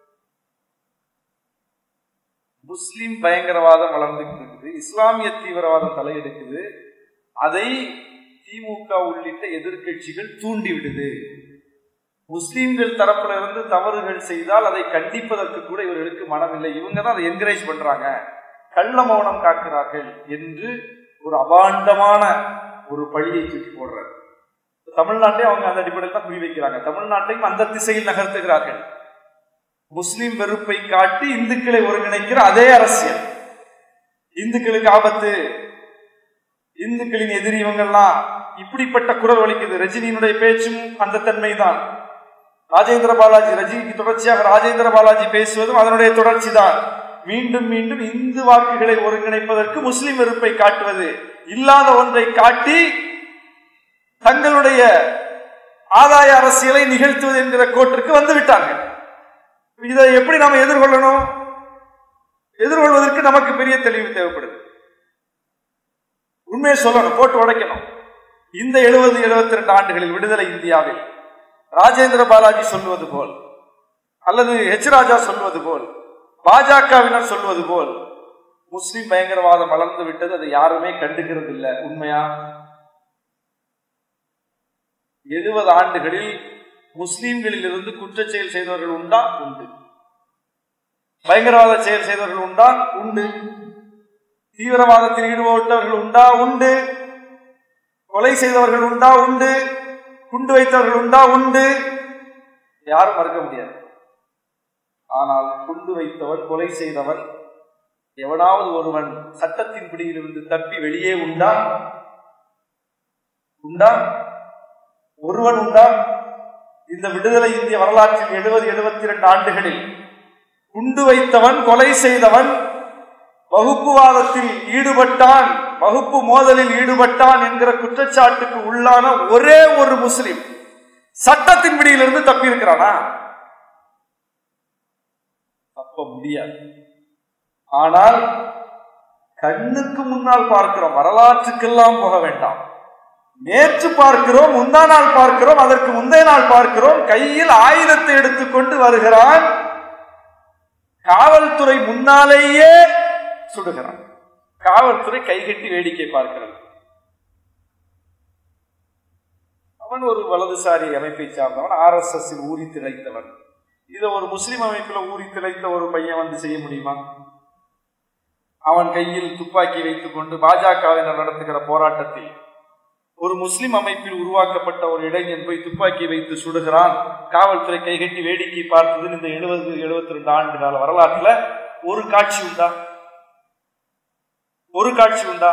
முஸ்லிம் பயங்கரவாதம் வளர்ந்துட்டு இருக்குது இஸ்லாமிய தீவிரவாதம் தலையெடுக்குது அதை திமுக உள்ளிட்ட எதிர்க்கட்சிகள் தூண்டி விடுது முஸ்லிம்கள் தரப்புல இருந்து தவறுகள் செய்தால் அதை கண்டிப்பதற்கு கூட இவர்களுக்கு மனமில்லை இவங்க தான் அதை என்கரேஜ் பண்றாங்க கள்ள மௌனம் காக்கிறார்கள் என்று ஒரு அபாண்டமான ஒரு பழியை தூக்கி போடுறார் தமிழ்நாட்டை அவங்க அந்த அடிப்படையில் தான் குறி வைக்கிறாங்க தமிழ்நாட்டையும் அந்த திசையில் நகர்த்துகிறார்கள் முஸ்லிம் வெறுப்பை காட்டி இந்துக்களை ஒருங்கிணைக்கிற அதே அரசியல் இந்துக்களுக்கு ஆபத்து இந்துக்களின் எதிரி இவங்கெல்லாம் இப்படிப்பட்ட குரல் ஒலிக்குது ரஜினியினுடைய பேச்சும் அந்த தன்மைதான் ராஜேந்திர பாலாஜி ரஜினிக்கு தொடர்ச்சியாக ராஜேந்திர பாலாஜி பேசுவதும் அதனுடைய தொடர்ச்சி தான் மீண்டும் மீண்டும் இந்து வாக்குகளை ஒருங்கிணைப்பதற்கு முஸ்லிம் வெறுப்பை காட்டுவது இல்லாத ஒன்றை காட்டி தங்களுடைய ஆதாய அரசியலை நிகழ்த்துவது என்கிற கோட்டிற்கு வந்து விட்டார்கள் இதை எப்படி நாம எதிர்கொள்ளணும் எதிர்கொள்வதற்கு நமக்கு பெரிய தெளிவு தேவைப்படுது உண்மையை சொல்லணும் போட்டு உடைக்கணும் இந்த எழுபது எழுபத்தி ரெண்டு ஆண்டுகளில் விடுதலை இந்தியாவில் ராஜேந்திர பாலாஜி சொல்வது போல் அல்லது ஹெச் ராஜா சொல்வது போல் பாஜகவினர் சொல்வது போல் முஸ்லிம் பயங்கரவாதம் வளர்ந்து விட்டது அதை யாருமே கண்டுகிறது இல்லை உண்மையா எழுபது ஆண்டுகளில் முஸ்லிம்களில் இருந்து குற்ற செயல் செய்தவர்கள் உண்டா உண்டு பயங்கரவாத செயல் செய்தவர்கள் உண்டா உண்டு தீவிரவாதத்தில் ஈடுபட்டவர்கள் உண்டா உண்டு கொலை செய்தவர்கள் உண்டா உண்டு குண்டு வைத்தவர்கள் உண்டா உண்டு யாரும் மறுக்க முடியாது ஆனால் குண்டு வைத்தவன் கொலை செய்தவன் எவனாவது ஒருவன் சட்டத்தின் பிடியிலிருந்து தப்பி வெளியே உண்டா உண்டா ஒருவன் உண்டா இந்த விடுதலை இந்திய வரலாற்றில் எழுபது எழுபத்தி இரண்டு ஆண்டுகளில் குண்டு வைத்தவன் கொலை செய்தவன் வகுப்புவாதத்தில் ஈடுபட்டான் வகுப்பு மோதலில் ஈடுபட்டான் என்கிற குற்றச்சாட்டுக்கு உள்ளான ஒரே ஒரு முஸ்லிம் சட்டத்தின் பிடியிலிருந்து தப்பி இருக்கிறானா தப்ப முடியாது ஆனால் கண்ணுக்கு முன்னால் பார்க்கிறோம் வரலாற்றுக்கெல்லாம் போக வேண்டாம் நேற்று பார்க்கிறோம் முந்தா நாள் பார்க்கிறோம் அதற்கு முந்தைய நாள் பார்க்கிறோம் கையில் ஆயுதத்தை எடுத்துக்கொண்டு வருகிறான் காவல்துறை முன்னாலேயே சுடுகிறான் காவல்துறை கைகட்டி வேடிக்கை பார்க்கிறது அவன் ஒரு வலதுசாரி அமைப்பை சார்ந்தவன் ஆர் எஸ் எஸ் ஊறி திளைத்தவன் இதை ஒரு முஸ்லிம் அமைப்புல ஊறி திளைத்த ஒரு பையன் வந்து செய்ய முடியுமா அவன் கையில் துப்பாக்கி வைத்துக் கொண்டு பாஜகவினர் நடத்துகிற போராட்டத்தில் ஒரு முஸ்லிம் அமைப்பில் உருவாக்கப்பட்ட ஒரு இளைஞன் போய் துப்பாக்கி வைத்து சுடுகிறான் காவல்துறை கைகட்டி வேடிக்கை பார்த்தது இந்த எழுபது எழுபத்தி ரெண்டு ஆண்டு கால வரலாற்றுல ஒரு காட்சி உண்டா ஒரு காட்சி உண்டா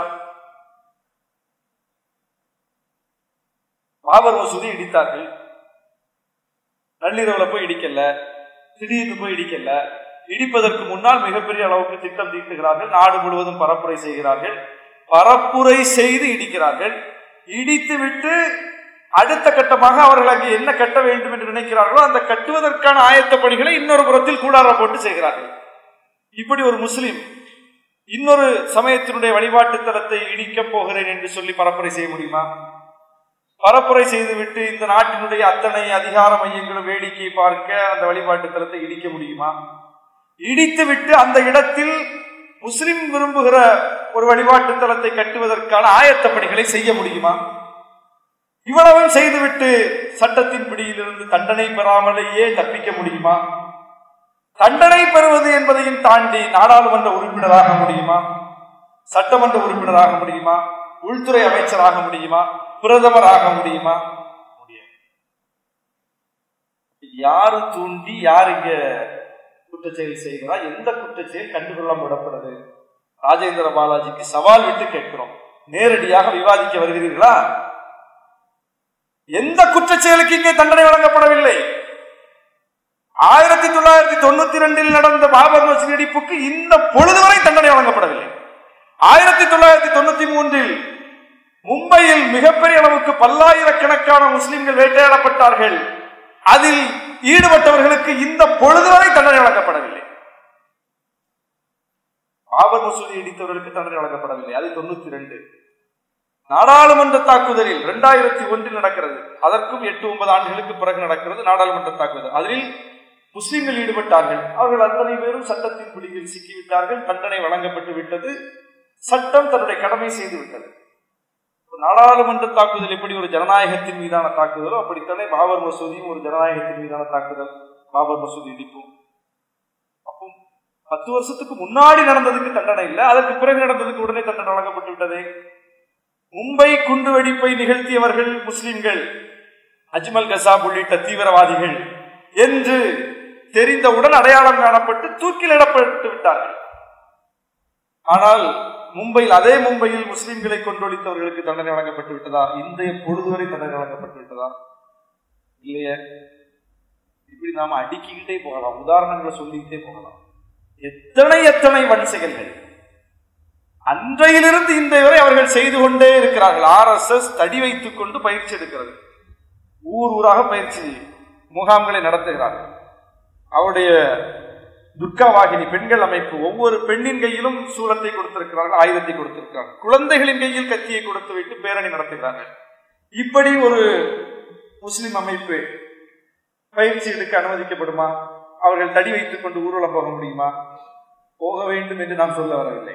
பாபர் மசூதி இடித்தார்கள் நள்ளிரவுல போய் இடிக்கல திடீர்னு போய் இடிக்கல இடிப்பதற்கு முன்னால் மிகப்பெரிய அளவுக்கு திட்டம் தீட்டுகிறார்கள் நாடு முழுவதும் பரப்புரை செய்கிறார்கள் பரப்புரை செய்து இடிக்கிறார்கள் இடித்து விட்டு அடுத்த கட்டமாக அவர்கள் அங்கே என்ன கட்ட வேண்டும் என்று நினைக்கிறார்களோ அந்த கட்டுவதற்கான ஆயத்த பணிகளை இன்னொரு புறத்தில் கூடார போட்டு செய்கிறார்கள் இப்படி ஒரு முஸ்லிம் இன்னொரு சமயத்தினுடைய வழிபாட்டு தலத்தை இடிக்கப் போகிறேன் என்று சொல்லி பரப்புரை செய்ய முடியுமா பரப்புரை செய்துவிட்டு இந்த நாட்டினுடைய அத்தனை அதிகார மையங்களும் வேடிக்கை பார்க்க அந்த வழிபாட்டு தலத்தை இடிக்க முடியுமா இடித்து விட்டு அந்த இடத்தில் முஸ்லிம் விரும்புகிற ஒரு வழிபாட்டு தலத்தை கட்டுவதற்கான ஆயத்த பணிகளை செய்ய முடியுமா இவ்வளவும் செய்துவிட்டு சட்டத்தின் பிடியிலிருந்து தண்டனை பெறாமலேயே தப்பிக்க முடியுமா தண்டனை பெறுவது என்பதையும் தாண்டி நாடாளுமன்ற உறுப்பினராக முடியுமா சட்டமன்ற உறுப்பினராக முடியுமா உள்துறை அமைச்சராக முடியுமா பிரதமர் ஆக முடியுமா முடியாது யாரு தூண்டி யார் இங்க குற்றச்செயல் செய்கிறா எந்த குற்றச்செயல் கண்டுகொள்ளாம விடப்படுது ராஜேந்திர பாலாஜிக்கு சவால் விட்டு கேட்கிறோம் நேரடியாக விவாதிக்க வருகிறீர்களா எந்த குற்றச்செயலுக்கு இங்கே தண்டனை வழங்கப்படவில்லை ஆயிரத்தி தொள்ளாயிரத்தி தொண்ணூத்தி ரெண்டில் நடந்த பாபர் மசூதி இடிப்புக்கு இந்த பொழுது வரை தண்டனை வழங்கப்படவில்லை ஆயிரத்தி தொள்ளாயிரத்தி தொண்ணூத்தி மூன்றில் மும்பையில் மிகப்பெரிய அளவுக்கு பல்லாயிரக்கணக்கான முஸ்லிம்கள் வேட்டையாடப்பட்டார்கள் அதில் ஈடுபட்டவர்களுக்கு இந்த பொழுது வரை தண்டனை வழங்கப்படவில்லை பாபர் மசூதி இடித்தவர்களுக்கு தண்டனை வழங்கப்படவில்லை அது தொண்ணூத்தி ரெண்டு நாடாளுமன்ற தாக்குதலில் இரண்டாயிரத்தி ஒன்றில் நடக்கிறது அதற்கும் எட்டு ஒன்பது ஆண்டுகளுக்கு பிறகு நடக்கிறது நாடாளுமன்ற தாக்குதல் அதில் முஸ்லிம்கள் ஈடுபட்டார்கள் அவர்கள் அத்தனை பேரும் சட்டத்தின் பிடியில் சிக்கிவிட்டார்கள் தண்டனை வழங்கப்பட்டு விட்டது சட்டம் தன்னுடைய கடமை செய்து விட்டது நாடாளுமன்ற தாக்குதல் எப்படி ஒரு ஜனநாயகத்தின் மீதான தாக்குதலோ அப்படித்தானே பாபர் மசூதியும் ஒரு ஜனநாயகத்தின் மீதான தாக்குதல் பாபர் மசூதி இடிப்பும் அப்போ பத்து வருஷத்துக்கு முன்னாடி நடந்ததுக்கு தண்டனை இல்லை அதற்கு பிறகு நடந்ததுக்கு உடனே தண்டனை வழங்கப்பட்டு விட்டதே மும்பை குண்டு வெடிப்பை நிகழ்த்தியவர்கள் முஸ்லிம்கள் அஜ்மல் கசாப் உள்ளிட்ட தீவிரவாதிகள் என்று தெரிந்தவுடன் அடையாளம் காணப்பட்டு தூக்கிலிடப்பட்டு விட்டார்கள் ஆனால் மும்பையில் அதே மும்பையில் முஸ்லிம்களை கொண்டொழித்தவர்களுக்கு தண்டனை வழங்கப்பட்டு விட்டதா இன்றைய பொழுது வரை தண்டனை வழங்கப்பட்டு விட்டதா இல்லையே இப்படி நாம அடுக்கிக்கிட்டே போகலாம் உதாரணங்களை சொல்லிக்கிட்டே போகலாம் எத்தனை எத்தனை வன் செயல்கள் அன்றையிலிருந்து இன்றைய வரை அவர்கள் செய்து கொண்டே இருக்கிறார்கள் ஆர் எஸ் எஸ் தடி வைத்துக் கொண்டு பயிற்சி எடுக்கிறது ஊர் ஊராக பயிற்சி முகாம்களை நடத்துகிறார்கள் அவருடைய துர்கா வாகினி பெண்கள் அமைப்பு ஒவ்வொரு பெண்ணின் கையிலும் சூலத்தை கொடுத்திருக்கிறார்கள் ஆயுதத்தை கொடுத்திருக்கிறார்கள் குழந்தைகளின் கையில் கத்தியை கொடுத்து வைத்து பேரணி நடத்துகிறார்கள் இப்படி ஒரு முஸ்லிம் அமைப்பு பயிற்சி எடுக்க அனுமதிக்கப்படுமா அவர்கள் தடி வைத்துக் கொண்டு ஊர்வலம் போக முடியுமா போக வேண்டும் என்று நான் சொல்ல வரவில்லை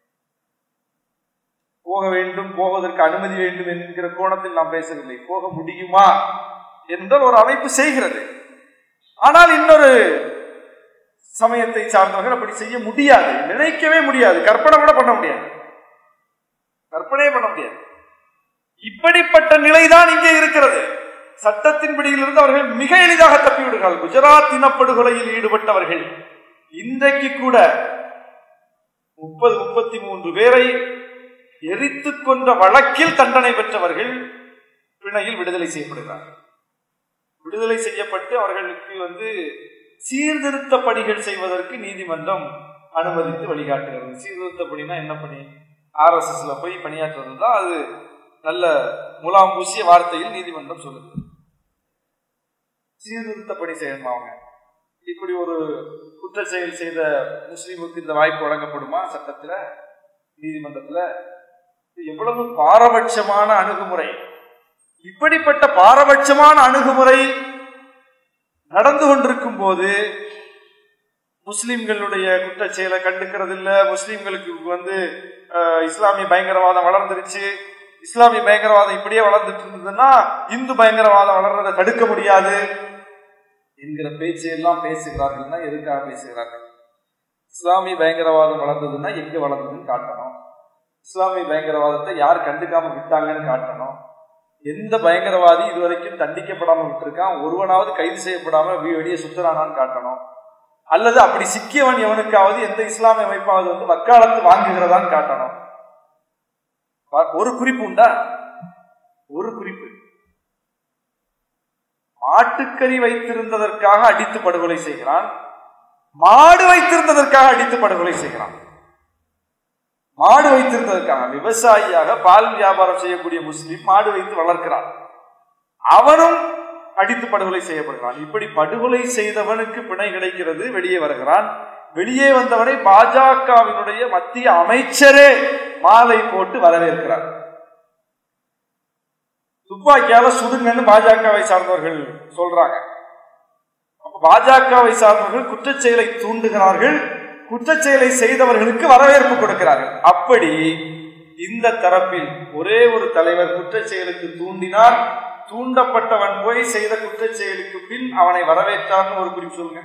போக வேண்டும் போவதற்கு அனுமதி வேண்டும் என்கிற கோணத்தில் நாம் பேசவில்லை போக முடியுமா என்ற ஒரு அமைப்பு செய்கிறது ஆனால் இன்னொரு சமயத்தை சார்ந்தவர்கள் அப்படி செய்ய முடியாது நினைக்கவே முடியாது கற்பனை கூட பண்ண முடியாது கற்பனையே பண்ண முடியாது இப்படிப்பட்ட நிலைதான் இங்கே இருக்கிறது சட்டத்தின் பிடியிலிருந்து அவர்கள் மிக எளிதாக தப்பி விடுகிறார்கள் குஜராத் இனப்படுகொலையில் ஈடுபட்டவர்கள் இன்றைக்கு கூட முப்பது முப்பத்தி மூன்று பேரை எரித்து கொன்ற வழக்கில் தண்டனை பெற்றவர்கள் பிணையில் விடுதலை செய்யப்படுகிறார்கள் விடுதலை செய்யப்பட்டு அவர்களுக்கு வந்து சீர்திருத்த பணிகள் செய்வதற்கு நீதிமன்றம் அனுமதித்து வழிகாட்டுகிறது சீர்திருத்த பணினா என்ன பணி ஆர்எஸ்எஸ்ல போய் பணியாற்றுறது தான் அது நல்ல முலாம் பூசிய வார்த்தையில் நீதிமன்றம் சொல்லுது சீர்திருத்த பணி செய்யணும் அவங்க இப்படி ஒரு குற்ற செயல் செய்த முஸ்லீமுக்கு இந்த வாய்ப்பு வழங்கப்படுமா சட்டத்துல நீதிமன்றத்துல எவ்வளவு பாரபட்சமான அணுகுமுறை இப்படிப்பட்ட பாரபட்சமான அணுகுமுறை நடந்து கொண்டிருக்கும் போது முஸ்லிம்களுடைய குற்றச் செயலை கண்டுக்கிறது இல்ல முஸ்லிம்களுக்கு வந்து அஹ், இஸ்லாமிய பயங்கரவாதம் வளர்ந்துருச்சு இஸ்லாமிய பயங்கரவாதம் இப்படியே வளர்ந்துட்டு இருந்ததுன்னா இந்து பயங்கரவாதம் வளர்றதை தடுக்க முடியாது என்கிற பேச்சு எல்லாம் பேசுகிறார்கள்னா எதுக்காக பேசுகிறார்கள் இஸ்லாமிய பயங்கரவாதம் வளர்ந்ததுன்னா எங்க வளர்ந்ததுன்னு காட்டணும் இஸ்லாமிய பயங்கரவாதத்தை யார் கண்டுக்காம விட்டாங்கன்னு காட்டணும் எந்த பயங்கரவாதி இதுவரைக்கும் தண்டிக்கப்படாம விட்டிருக்கான் ஒருவனாவது கைது செய்யப்படாம வீ- வெளியே சுத்துறானான்னு காட்டணும் அல்லது அப்படி சிக்கியவன் எவனுக்காவது எந்த இஸ்லாமிய அமைப்பாவது வந்து வக்காலத்து வாங்குகிறதான்னு காட்டணும் பா- ஒரு குறிப்பு உண்டா ஒரு குறிப்பு மாட்டுக்கறி வைத்திருந்ததற்காக அடித்து படுகொலை செய்கிறான் மாடு வைத்திருந்ததற்காக அடித்து படுகொலை செய்கிறான் மாடு வைத்திருந்ததற்காக விவசாயியாக பால் வியாபாரம் செய்யக்கூடிய முஸ்லிம் மாடு வைத்து வளர்க்கிறான் அவனும் அடித்து படுகொலை செய்யப்படுகிறான் இப்படி படுகொலை செய்தவனுக்கு பிணை கிடைக்கிறது வெளியே வருகிறான் வெளியே வந்தவனை பாஜகவினுடைய மத்திய அமைச்சரே மாலை போட்டு வரவேற்கிறார் துப்பாக்கியால சுடுங்கன்னு பாஜகவை சார்ந்தவர்கள் சொல்றாங்க அப்ப பாஜகவை சார்ந்தவர்கள் குற்றச் செயலை தூண்டுகிறார்கள் குற்றச் செயலை செய்தவர்களுக்கு வரவேற்பு கொடுக்கிறார்கள் அப்படி இந்த தரப்பில் ஒரே ஒரு தலைவர் குற்றச் செயலுக்கு தூண்டினார் தூண்டப்பட்டவன் போய் செய்த குற்றச் செயலுக்கு பின் அவனை வரவேற்றார்னு ஒரு குறிப்பு சொல்லுங்க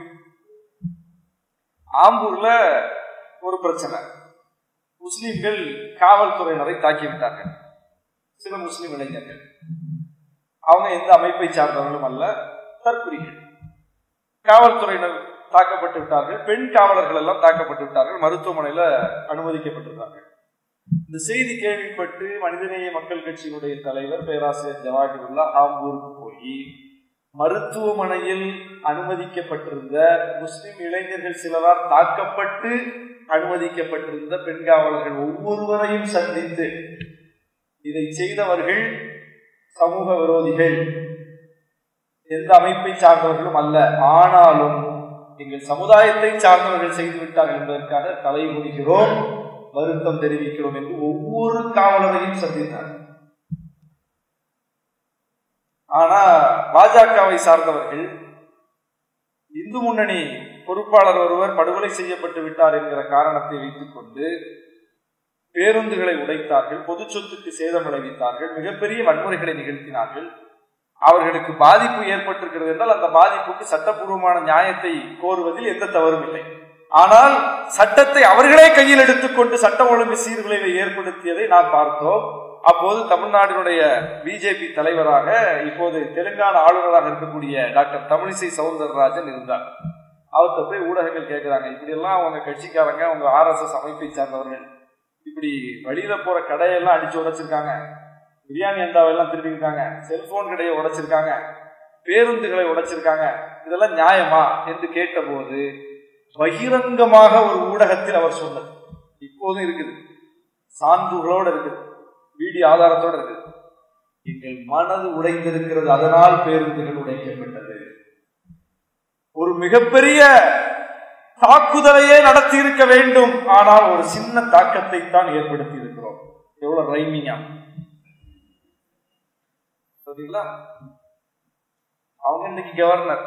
ஆம்பூர்ல ஒரு பிரச்சனை முஸ்லிம்கள் காவல்துறையினரை தாக்கிவிட்டார்கள் சில முஸ்லிம் இளைஞர்கள் அவங்க எந்த அமைப்பை சார்ந்தவர்களும் அல்ல தற்குறிகள் காவல்துறையினர் தாக்கப்பட்டு விட்டார்கள் பெண் காவலர்கள் எல்லாம் தாக்கப்பட்டு விட்டார்கள் மருத்துவமனையில அனுமதிக்கப்பட்டிருந்தார்கள் இந்த செய்தி கேள்விப்பட்டு மனிதநேய மக்கள் கட்சியினுடைய தலைவர் பேராசிரியர் ஜவாஹிருல்லா ஆம்பூருக்கு போய் மருத்துவமனையில் அனுமதிக்கப்பட்டிருந்த முஸ்லிம் இளைஞர்கள் சிலரால் தாக்கப்பட்டு அனுமதிக்கப்பட்டிருந்த பெண் காவலர்கள் ஒவ்வொருவரையும் சந்தித்து இதை செய்தவர்கள் சமூக விரோதிகள் எந்த அமைப்பை சார்ந்தவர்களும் அல்ல ஆனாலும் எங்கள் சமுதாயத்தை சார்ந்தவர்கள் செய்து விட்டார்கள் என்பதற்காக தலைமுடிகிறோம் வருத்தம் தெரிவிக்கிறோம் என்று ஒவ்வொரு காவலரையும் சந்தித்தார் ஆனா பாஜகவை சார்ந்தவர்கள் இந்து முன்னணி பொறுப்பாளர் ஒருவர் படுகொலை செய்யப்பட்டு விட்டார் என்கிற காரணத்தை வைத்துக் கொண்டு பேருந்துகளை உடைத்தார்கள் பொது சொத்துக்கு சேதம் விளைவித்தார்கள் மிகப்பெரிய வன்முறைகளை நிகழ்த்தினார்கள் அவர்களுக்கு பாதிப்பு ஏற்பட்டிருக்கிறது என்றால் அந்த பாதிப்புக்கு சட்டப்பூர்வமான நியாயத்தை கோருவதில் எந்த தவறும் இல்லை ஆனால் சட்டத்தை அவர்களே கையில் எடுத்துக்கொண்டு சட்ட ஒழுங்கு சீர்குலைவை ஏற்படுத்தியதை நாம் பார்த்தோம் அப்போது தமிழ்நாட்டினுடைய பிஜேபி தலைவராக இப்போது தெலுங்கானா ஆளுநராக இருக்கக்கூடிய டாக்டர் தமிழிசை சவுந்தரராஜன் இருந்தார் அவர்கிட்ட போய் ஊடகங்கள் கேட்கிறாங்க இப்படி எல்லாம் அவங்க கட்சிக்காரங்க அவங்க ஆர்எஸ்எஸ் அமைப்பை சார்ந்தவர்கள் இப்படி வெளியில போற கடையெல்லாம் அடிச்சு உடைச்சிருக்காங்க பிரியாணி அண்டாவெல்லாம் திருடிருக்காங்க செல்போன் கடையை உடைச்சிருக்காங்க பேருந்துகளை உடைச்சிருக்காங்க இதெல்லாம் நியாயமா என்று கேட்டபோது பகிரங்கமாக ஒரு ஊடகத்தில் அவர் சொன்னது இப்போதும் இருக்குது சான்றுகளோடு இருக்குது வீடியோ ஆதாரத்தோடு இருக்குது எங்கள் மனது உடைந்திருக்கிறது அதனால் பேருந்துகள் உடைக்கப்பட்டது ஒரு மிகப்பெரிய தாக்குதலையே நடத்தி இருக்க வேண்டும் ஆனால் ஒரு சின்ன தாக்கத்தை தான் ஏற்படுத்தி இருக்கிறோம் எவ்வளவு ரைமிங்கா சரிங்களா அவங்க இன்னைக்கு கவர்னர்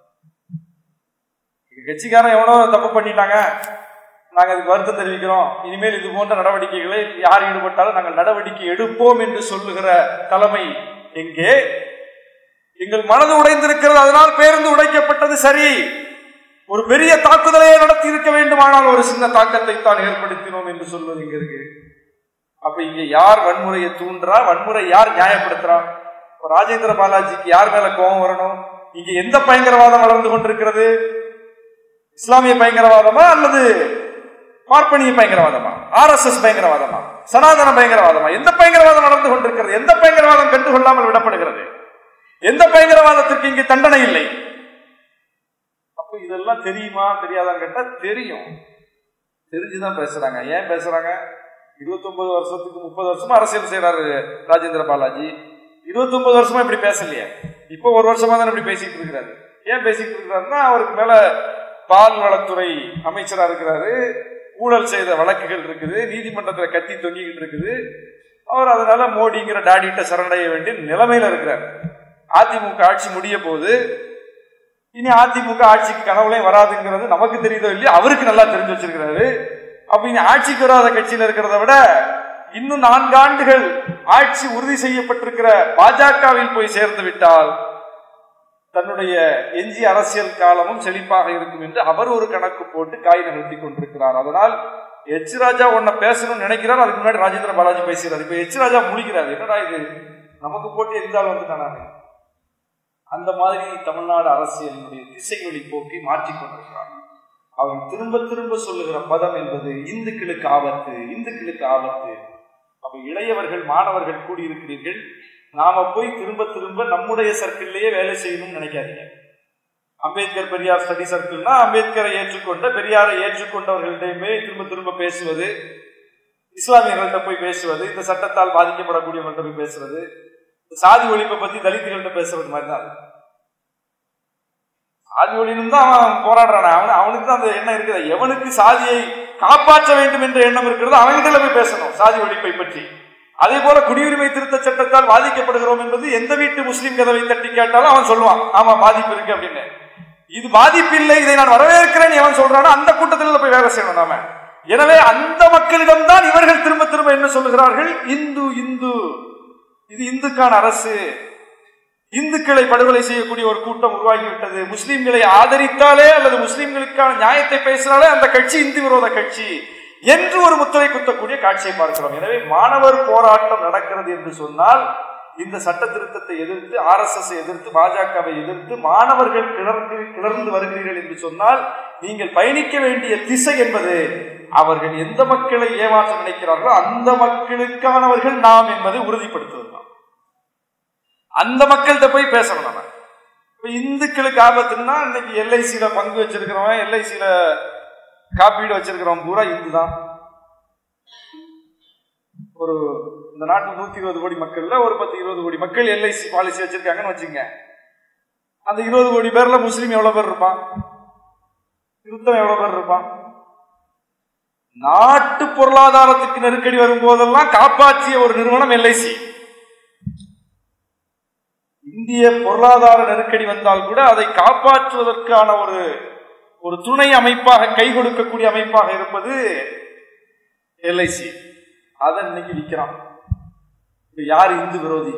எங்க கட்சிக்காரன் எவனோ தப்பு பண்ணிட்டாங்க நாங்க அதுக்கு வருத்தம் தெரிவிக்கிறோம் இனிமேல் இது போன்ற நடவடிக்கைகளை யார் ஈடுபட்டாலும் நாங்கள் நடவடிக்கை எடுப்போம் என்று சொல்லுகிற தலைமை எங்கே எங்கள் மனது உடைந்திருக்கிறது அதனால் பேருந்து உடைக்கப்பட்டது சரி ஒரு பெரிய தாக்குதலையே நடத்தி இருக்க வேண்டுமானால் ஒரு சின்ன தாக்கத்தை தான் ஏற்படுத்தினோம் என்று சொல்வது இங்க இருக்கு அப்ப இங்க யார் வன்முறையை தூண்டுறா வன்முறை யார் நியாயப்படுத்துறா இப்ப ராஜேந்திர பாலாஜிக்கு யார் மேல கோபம் வரணும் இங்க எந்த பயங்கரவாதம் வளர்ந்து கொண்டிருக்கிறது இஸ்லாமிய பயங்கரவாதமா அல்லது பார்ப்பனிய பயங்கரவாதமா ஆர் எஸ் எஸ் பயங்கரவாதமா சனாதன பயங்கரவாதமா எந்த பயங்கரவாதம் நடந்து கொண்டிருக்கிறது எந்த பயங்கரவாதம் கண்டுகொள்ளாமல் விடப்படுகிறது எந்த பயங்கரவாதத்திற்கு இங்கு தண்டனை இல்லை அப்ப இதெல்லாம் தெரியுமா தெரியாதான்னு கேட்டா தெரியும் தெரிஞ்சுதான் பேசுறாங்க ஏன் பேசுறாங்க இருபத்தொன்பது வருஷத்துக்கு முப்பது வருஷமா அரசியல் செய்யறாரு ராஜேந்திர பாலாஜி இருபத்தொன்பது வருஷமா இப்படி பேசலையே இப்போ ஒரு வருஷமா தான் இப்படி பேசிட்டு இருக்கிறாரு ஏன் பேசிட்டு இருக்கிறாருன்னா அவருக்கு மேல பால் வளத்துறை அமைச்சரா இருக்கிறாரு ஊழல் செய்த வழக்குகள் இருக்குது நீதிமன்றத்துல கத்தி தொங்கிக்கிட்டு இருக்குது அவர் அதனால மோடிங்கிற டாடிட்ட சரணடைய வேண்டிய நிலைமையில இருக்கிறார் அதிமுக ஆட்சி முடிய போது இனி அதிமுக ஆட்சிக்கு கனவுலையும் வராதுங்கிறது நமக்கு தெரியுதோ இல்லையோ அவருக்கு நல்லா தெரிஞ்சு வச்சிருக்கிறாரு அப்ப இனி ஆட்சிக்கு வராத கட்சியில இருக்கிறத விட இன்னும் நான்கு ஆண்டுகள் ஆட்சி உறுதி செய்யப்பட்டிருக்கிற பாஜகவில் போய் சேர்ந்து விட்டால் தன்னுடைய எஞ்சிய அரசியல் காலமும் செழிப்பாக இருக்கும் என்று அவர் ஒரு கணக்கு போட்டு காய் நகர்த்தி கொண்டிருக்கிறார் அதனால் எச் ராஜா உன்னை பேசணும்னு நினைக்கிறார் அதுக்கு முன்னாடி ராஜேந்திர பாலாஜி பேசுகிறார் இப்ப எச் ராஜா முழிக்கிறார் என்னடா இது நமக்கு போட்டு எந்தாலும் வந்து அந்த மாதிரி தமிழ்நாடு அரசியலினுடைய திசை வழி போக்கை மாற்றிக் கொண்டிருக்கிறார் அவன் திரும்ப திரும்ப சொல்லுகிற பதம் என்பது இந்துக்களுக்கு ஆபத்து இந்துக்களுக்கு ஆபத்து அப்ப இளையவர்கள் மாணவர்கள் கூடியிருக்கிறீர்கள் நாம போய் திரும்ப திரும்ப நம்முடைய சர்க்கிள்லயே வேலை செய்யணும்னு நினைக்காதீங்க அம்பேத்கர் பெரியார் ஸ்டடி சர்க்கிள்னா அம்பேத்கரை ஏற்றுக்கொண்ட பெரியாரை ஏற்றுக்கொண்டவர்களிடையுமே திரும்ப திரும்ப பேசுவது இஸ்லாமியர்கள்ட்ட போய் பேசுவது இந்த சட்டத்தால் பாதிக்கப்படக்கூடியவங்கள்ட்ட போய் பேசுறது சாதி ஒழிப்பை பத்தி தலித்துகள்கிட்ட பேசுறது மாதிரி தான் அது. சாதி ஒழினும் தான் அவன் போராடுறான் அவன் அவனுக்கு தான் அந்த எண்ணம் இருக்குது எவனுக்கு சாதியை காப்பாற்ற வேண்டும் என்ற எண்ணம் இருக்கிறது அவன்கிட்ட போய் பேசணும் சாதி ஒழிப்பை பற்றி அதே போல குடியுரிமை திருத்த சட்டத்தால் பாதிக்கப்படுகிறோம் என்பது எந்த வீட்டு முஸ்லீம் கதவை தட்டி கேட்டாலும் அவன் சொல்லுவான் ஆமா பாதிப்பு இருக்கு அப்படின்னு இது பாதிப்பு இல்லை இதை நான் வரவேற்கிறேன் எவன் சொல்றானோ அந்த கூட்டத்தில் போய் வேலை செய்யணும் நாம எனவே அந்த மக்களிடம் தான் இவர்கள் திரும்ப திரும்ப என்ன சொல்லுகிறார்கள் இந்து இந்து இது இந்துக்கான அரசு இந்துக்களை படுகொலை செய்யக்கூடிய ஒரு கூட்டம் உருவாகிவிட்டது முஸ்லிம்களை ஆதரித்தாலே அல்லது முஸ்லிம்களுக்கான நியாயத்தை பேசினாலே அந்த கட்சி இந்து விரோத கட்சி என்று ஒரு முத்திரை குத்தக்கூடிய காட்சியை பார்க்கிறோம் எனவே மாணவர் போராட்டம் நடக்கிறது என்று சொன்னால் இந்த சட்ட திருத்தத்தை எதிர்த்து ஆர் எஸ் எஸ் எதிர்த்து பாஜகவை எதிர்த்து மாணவர்கள் கிளர்ந்து கிளர்ந்து வருகிறீர்கள் என்று சொன்னால் நீங்கள் பயணிக்க வேண்டிய திசை என்பது அவர்கள் எந்த மக்களை ஏமாற்ற நினைக்கிறார்களோ அந்த மக்களுக்கானவர்கள் நாம் என்பதை உறுதிப்படுத்துவதுதான் அந்த மக்கள்கிட்ட போய் பேசணும் நம்ம இப்ப இந்துக்களுக்கு ஆபத்துன்னா இன்னைக்கு எல்ஐசியில பங்கு வச்சிருக்கிறவன் எல்ஐசியில காப்பீடு வச்சிருக்கிறவன் பூரா இந்து தான் ஒரு இந்த நாட்டில் நூத்தி இருபது கோடி மக்கள்ல ஒரு பத்து இருபது கோடி மக்கள் எல்ஐசி பாலிசி வச்சிருக்காங்கன்னு வச்சுங்க அந்த இருபது கோடி பேர்ல முஸ்லீம் எவ்வளவு பேர் இருப்பான் கிறிஸ்தவன் எவ்வளவு பேர் இருப்பான் நாட்டு பொருளாதாரத்துக்கு நெருக்கடி வரும்போதெல்லாம் காப்பாற்றிய ஒரு நிறுவனம் எல்ஐசி இந்திய பொருளாதார நெருக்கடி வந்தால் கூட அதை காப்பாற்றுவதற்கான ஒரு ஒரு துணை அமைப்பாக கை கொடுக்கக்கூடிய அமைப்பாக இருப்பது எல்ஐசி அதை இன்னைக்கு விற்கிறான் இப்ப யார் இந்து விரோதி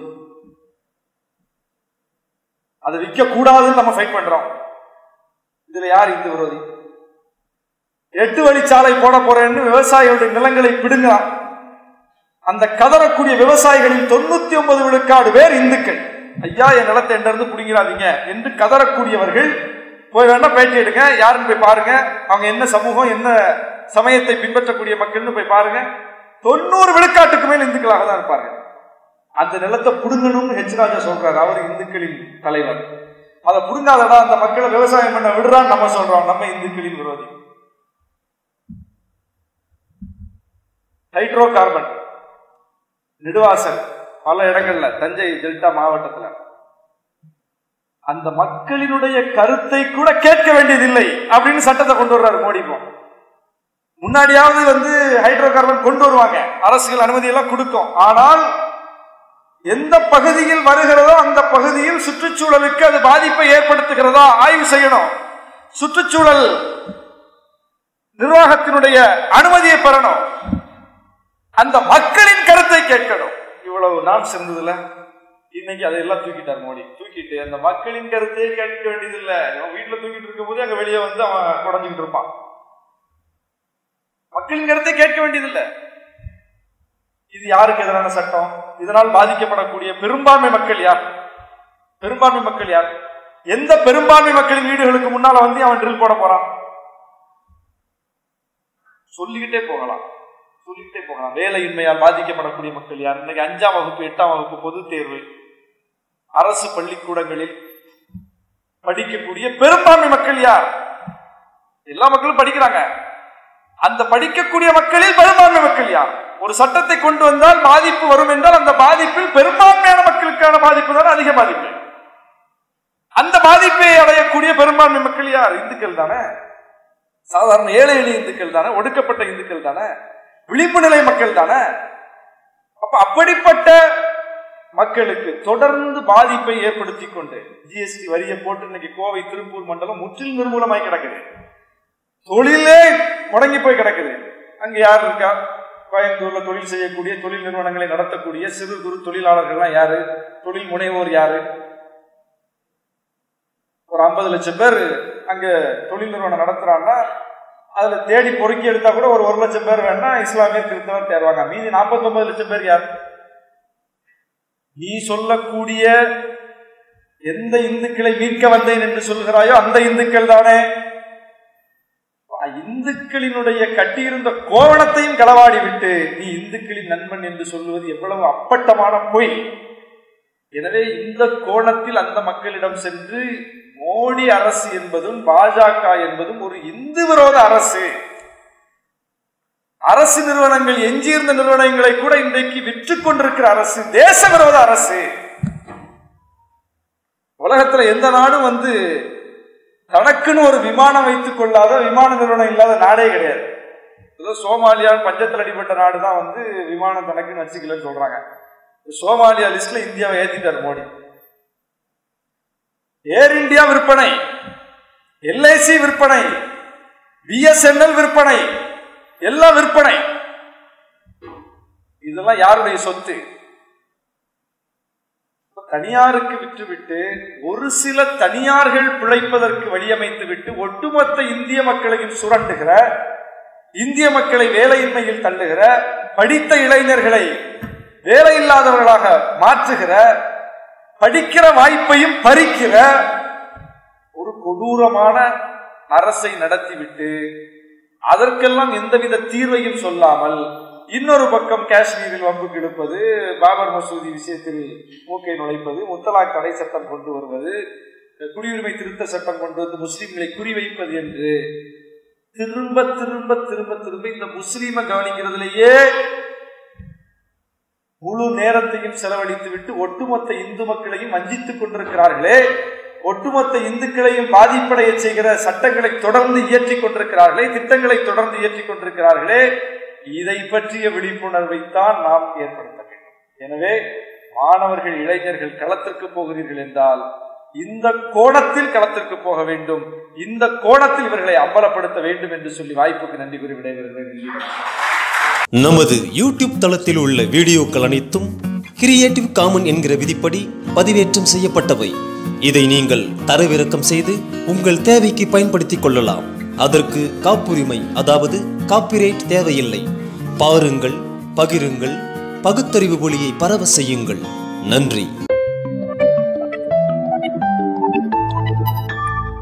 அதை விற்க கூடாதுன்னு நம்ம ஃபைட் பண்றோம் இதுல யார் இந்து விரோதி எட்டு வழிச்சாலை போட போறேன்னு விவசாயிகளுடைய நிலங்களை பிடுங்கலாம் அந்த கதறக்கூடிய விவசாயிகளில் தொண்ணூத்தி ஒன்பது விழுக்காடு பேர் இந்துக்கள் ஐயா என் நிலத்தை என்ற இருந்து பிடிங்கிறாதீங்க என்று கதறக்கூடியவர்கள் போய் வேணா பேட்டி எடுங்க யாருன்னு போய் பாருங்க அவங்க என்ன சமூகம் என்ன சமயத்தை பின்பற்றக்கூடிய மக்கள்னு போய் பாருங்க தொண்ணூறு விழுக்காட்டுக்கு மேல் இந்துக்களாக தான் இருப்பாங்க அந்த நிலத்தை புடுங்கணும்னு ஹெச் ராஜா சொல்றாரு அவர் இந்துக்களின் தலைவர் அதை புடுங்காதடா அந்த மக்களை விவசாயம் பண்ண விடுறான்னு நம்ம சொல்றோம் நம்ம இந்துக்களின் விரோதி ஹைட்ரோ கார்பன் நெடுவாசல் பல இடங்கள்ல தஞ்சை டெல்டா மாவட்டத்துல அந்த மக்களினுடைய கருத்தை கூட கேட்க வேண்டியதில்லை அப்படின்னு சட்டத்தை கொண்டு வர்றாரு மோடி இப்போ முன்னாடியாவது வந்து ஹைட்ரோ கார்பன் கொண்டு வருவாங்க அரசுகள் அனுமதி எல்லாம் கொடுக்கும் ஆனால் எந்த பகுதியில் வருகிறதோ அந்த பகுதியில் சுற்றுச்சூழலுக்கு அது பாதிப்பை ஏற்படுத்துகிறதா ஆய்வு செய்யணும் சுற்றுச்சூழல் நிர்வாகத்தினுடைய அனுமதியை பெறணும் அந்த மக்களின் கருத்தை கேட்கணும் இவ்வளவு நான் சிறந்ததுல இன்னைக்கு அதையெல்லாம் தூக்கிட்டார் மோடி தூக்கிட்டு அந்த மக்களின் கருத்தை கேட்க வேண்டியதில்லை அவன் வீட்டுல தூக்கிட்டு இருக்கும் போது அங்க வெளியே வந்து அவன் குடஞ்சுக்கிட்டு இருப்பான் மக்களின் கருத்தை கேட்க வேண்டியதில்லை இது யாருக்கு எதிரான சட்டம் இதனால் பாதிக்கப்படக்கூடிய பெரும்பான்மை மக்கள் யார் பெரும்பான்மை மக்கள் யார் எந்த பெரும்பான்மை மக்களின் வீடுகளுக்கு முன்னால வந்து அவன் ட்ரில் போட போறான் சொல்லிக்கிட்டே போகலாம் சொல்லிக்கிட்டே போகலாம் வேலையின்மையால் பாதிக்கப்படக்கூடிய மக்கள் யார் இன்னைக்கு அஞ்சாம் வகுப்பு எட்டாம் வகுப்பு பொது தேர்வு அரசு பள்ளிக்கூடங்களில் படிக்கக்கூடிய பெரும்பான்மை மக்கள் யார் எல்லா மக்களும் படிக்கிறாங்க அந்த படிக்கக்கூடிய மக்களில் பெரும்பான்மை மக்கள் யார் ஒரு சட்டத்தை கொண்டு வந்தால் பாதிப்பு வரும் என்றால் அந்த பாதிப்பில் பெரும்பான்மையான மக்களுக்கான பாதிப்பு தான் அதிக பாதிப்பு அந்த பாதிப்பை அடையக்கூடிய பெரும்பான்மை மக்கள் யார் இந்துக்கள் தானே சாதாரண ஏழை எளிய இந்துக்கள் தானே ஒடுக்கப்பட்ட இந்துக்கள் தானே விழிப்பு நிலை மக்கள் தானே அப்ப அப்படிப்பட்ட மக்களுக்கு தொடர்ந்து பாதிப்பை ஏற்படுத்தி கொண்டு ஜிஎஸ்டி வரியை போட்டு இன்னைக்கு கோவை திருப்பூர் மண்டலம் முற்றிலும் நிர்மூலமாய் கிடக்குது தொழிலே முடங்கி போய் கிடக்குது அங்க யார் இருக்கா கோயம்புத்தூர்ல தொழில் செய்யக்கூடிய தொழில் நிறுவனங்களை நடத்தக்கூடிய சிறு குறு தொழிலாளர்கள்லாம் யாரு தொழில் முனைவோர் யாரு ஒரு ஐம்பது லட்சம் பேர் அங்க தொழில் நிறுவனம் நடத்துறாங்கன்னா அதுல தேடி பொறுக்கி எடுத்தா கூட ஒரு ஒரு லட்சம் பேர் வேணா இஸ்லாமிய கிறிஸ்தவர் தேர்வாங்க மீதி 49 லட்சம் பேர் யார் நீ சொல்லக்கூடிய எந்த இந்துக்களை மீட்க வந்தேன் என்று சொல்கிறாயோ அந்த இந்துக்கள் தானே இந்துக்களினுடைய கட்டியிருந்த கோவணத்தையும் களவாடி விட்டு நீ இந்துக்களின் நண்பன் என்று சொல்லுவது எவ்வளவு அப்பட்டமான பொய் எனவே இந்த கோணத்தில் அந்த மக்களிடம் சென்று மோடி அரசு என்பதும் பாஜக என்பதும் ஒரு இந்து விரோத அரசு அரசு நிறுவனங்கள் எஞ்சியிருந்த நிறுவனங்களை கூட இன்றைக்கு விற்று கொண்டிருக்கிற அரசு தேச விரோத அரசு உலகத்துல எந்த நாடும் வந்து தனக்குன்னு ஒரு விமானம் வைத்துக் கொள்ளாத விமான நிறுவனம் இல்லாத நாடே கிடையாது ஏதோ சோமாலியா பஞ்சத்தில் அடிப்பட்ட நாடு தான் வந்து விமானம் தனக்குன்னு வச்சுக்கலன்னு சொல்றாங்க சோமாலியா லிஸ்ட்ல இந்தியாவை ஏத்திட்டார் மோடி ஏர் இந்தியா விற்பனை எல்ஐசி விற்பனை பிஎஸ்என்எல் விற்பனை எல்லாம் விற்பனை இதெல்லாம் யாருடைய சொத்து தனியாருக்கு விற்றுவிட்டு ஒரு சில தனியார்கள் பிழைப்பதற்கு வழியமைத்து விட்டு ஒட்டுமொத்த இந்திய மக்களையும் சுரண்டுகிற இந்திய மக்களை வேலையின்மையில் தள்ளுகிற படித்த இளைஞர்களை வேலையில்லாதவர்களாக மாற்றுகிற படிக்கிற வாய்ப்பையும் பறிக்கிற ஒரு கொடூரமான அரசை நடத்திவிட்டு அதற்கெல்லாம் எந்தவித தீர்வையும் சொல்லாமல் இன்னொரு பக்கம் காஷ்மீரில் வம்புக்கு இழுப்பது பாபர் மசூதி விஷயத்தில் மூக்கை நுழைப்பது முத்தலாக் தடை சட்டம் கொண்டு வருவது குடியுரிமை திருத்த சட்டம் கொண்டு வந்து முஸ்லிம்களை குறிவைப்பது என்று திரும்ப திரும்ப திரும்ப திரும்ப இந்த முஸ்லீமை கவனிக்கிறதுலேயே முழு நேரத்தையும் செலவழித்து விட்டு ஒட்டுமொத்த இந்து மக்களையும் வஞ்சித்துக் கொண்டிருக்கிறார்களே ஒட்டுமொத்த இந்துக்களையும் பாதிப்படைய செய்கிற சட்டங்களை தொடர்ந்து இயற்றிக் கொண்டிருக்கிறார்களே திட்டங்களை தொடர்ந்து இயற்றிக் கொண்டிருக்கிறார்களே இதை பற்றிய விழிப்புணர்வைத்தான் நாம் ஏற்படுத்த வேண்டும் எனவே மாணவர்கள் இளைஞர்கள் களத்திற்கு போகிறீர்கள் என்றால் இந்த கோணத்தில் களத்திற்கு போக வேண்டும் இந்த கோணத்தில் இவர்களை அம்பலப்படுத்த வேண்டும் என்று சொல்லி வாய்ப்புக்கு நன்றி கூறி விடைபெறுகிறேன்
நமது யூடியூப் தளத்தில் உள்ள வீடியோக்கள் அனைத்தும் கிரியேட்டிவ் காமன் என்கிற விதிப்படி பதிவேற்றம் செய்யப்பட்டவை இதை நீங்கள் தரவிறக்கம் செய்து உங்கள் தேவைக்கு பயன்படுத்திக் கொள்ளலாம் அதற்கு காப்புரிமை அதாவது காப்பிரைட் தேவையில்லை பாருங்கள் பகிருங்கள் பகுத்தறிவு ஒளியை பரவ செய்யுங்கள் நன்றி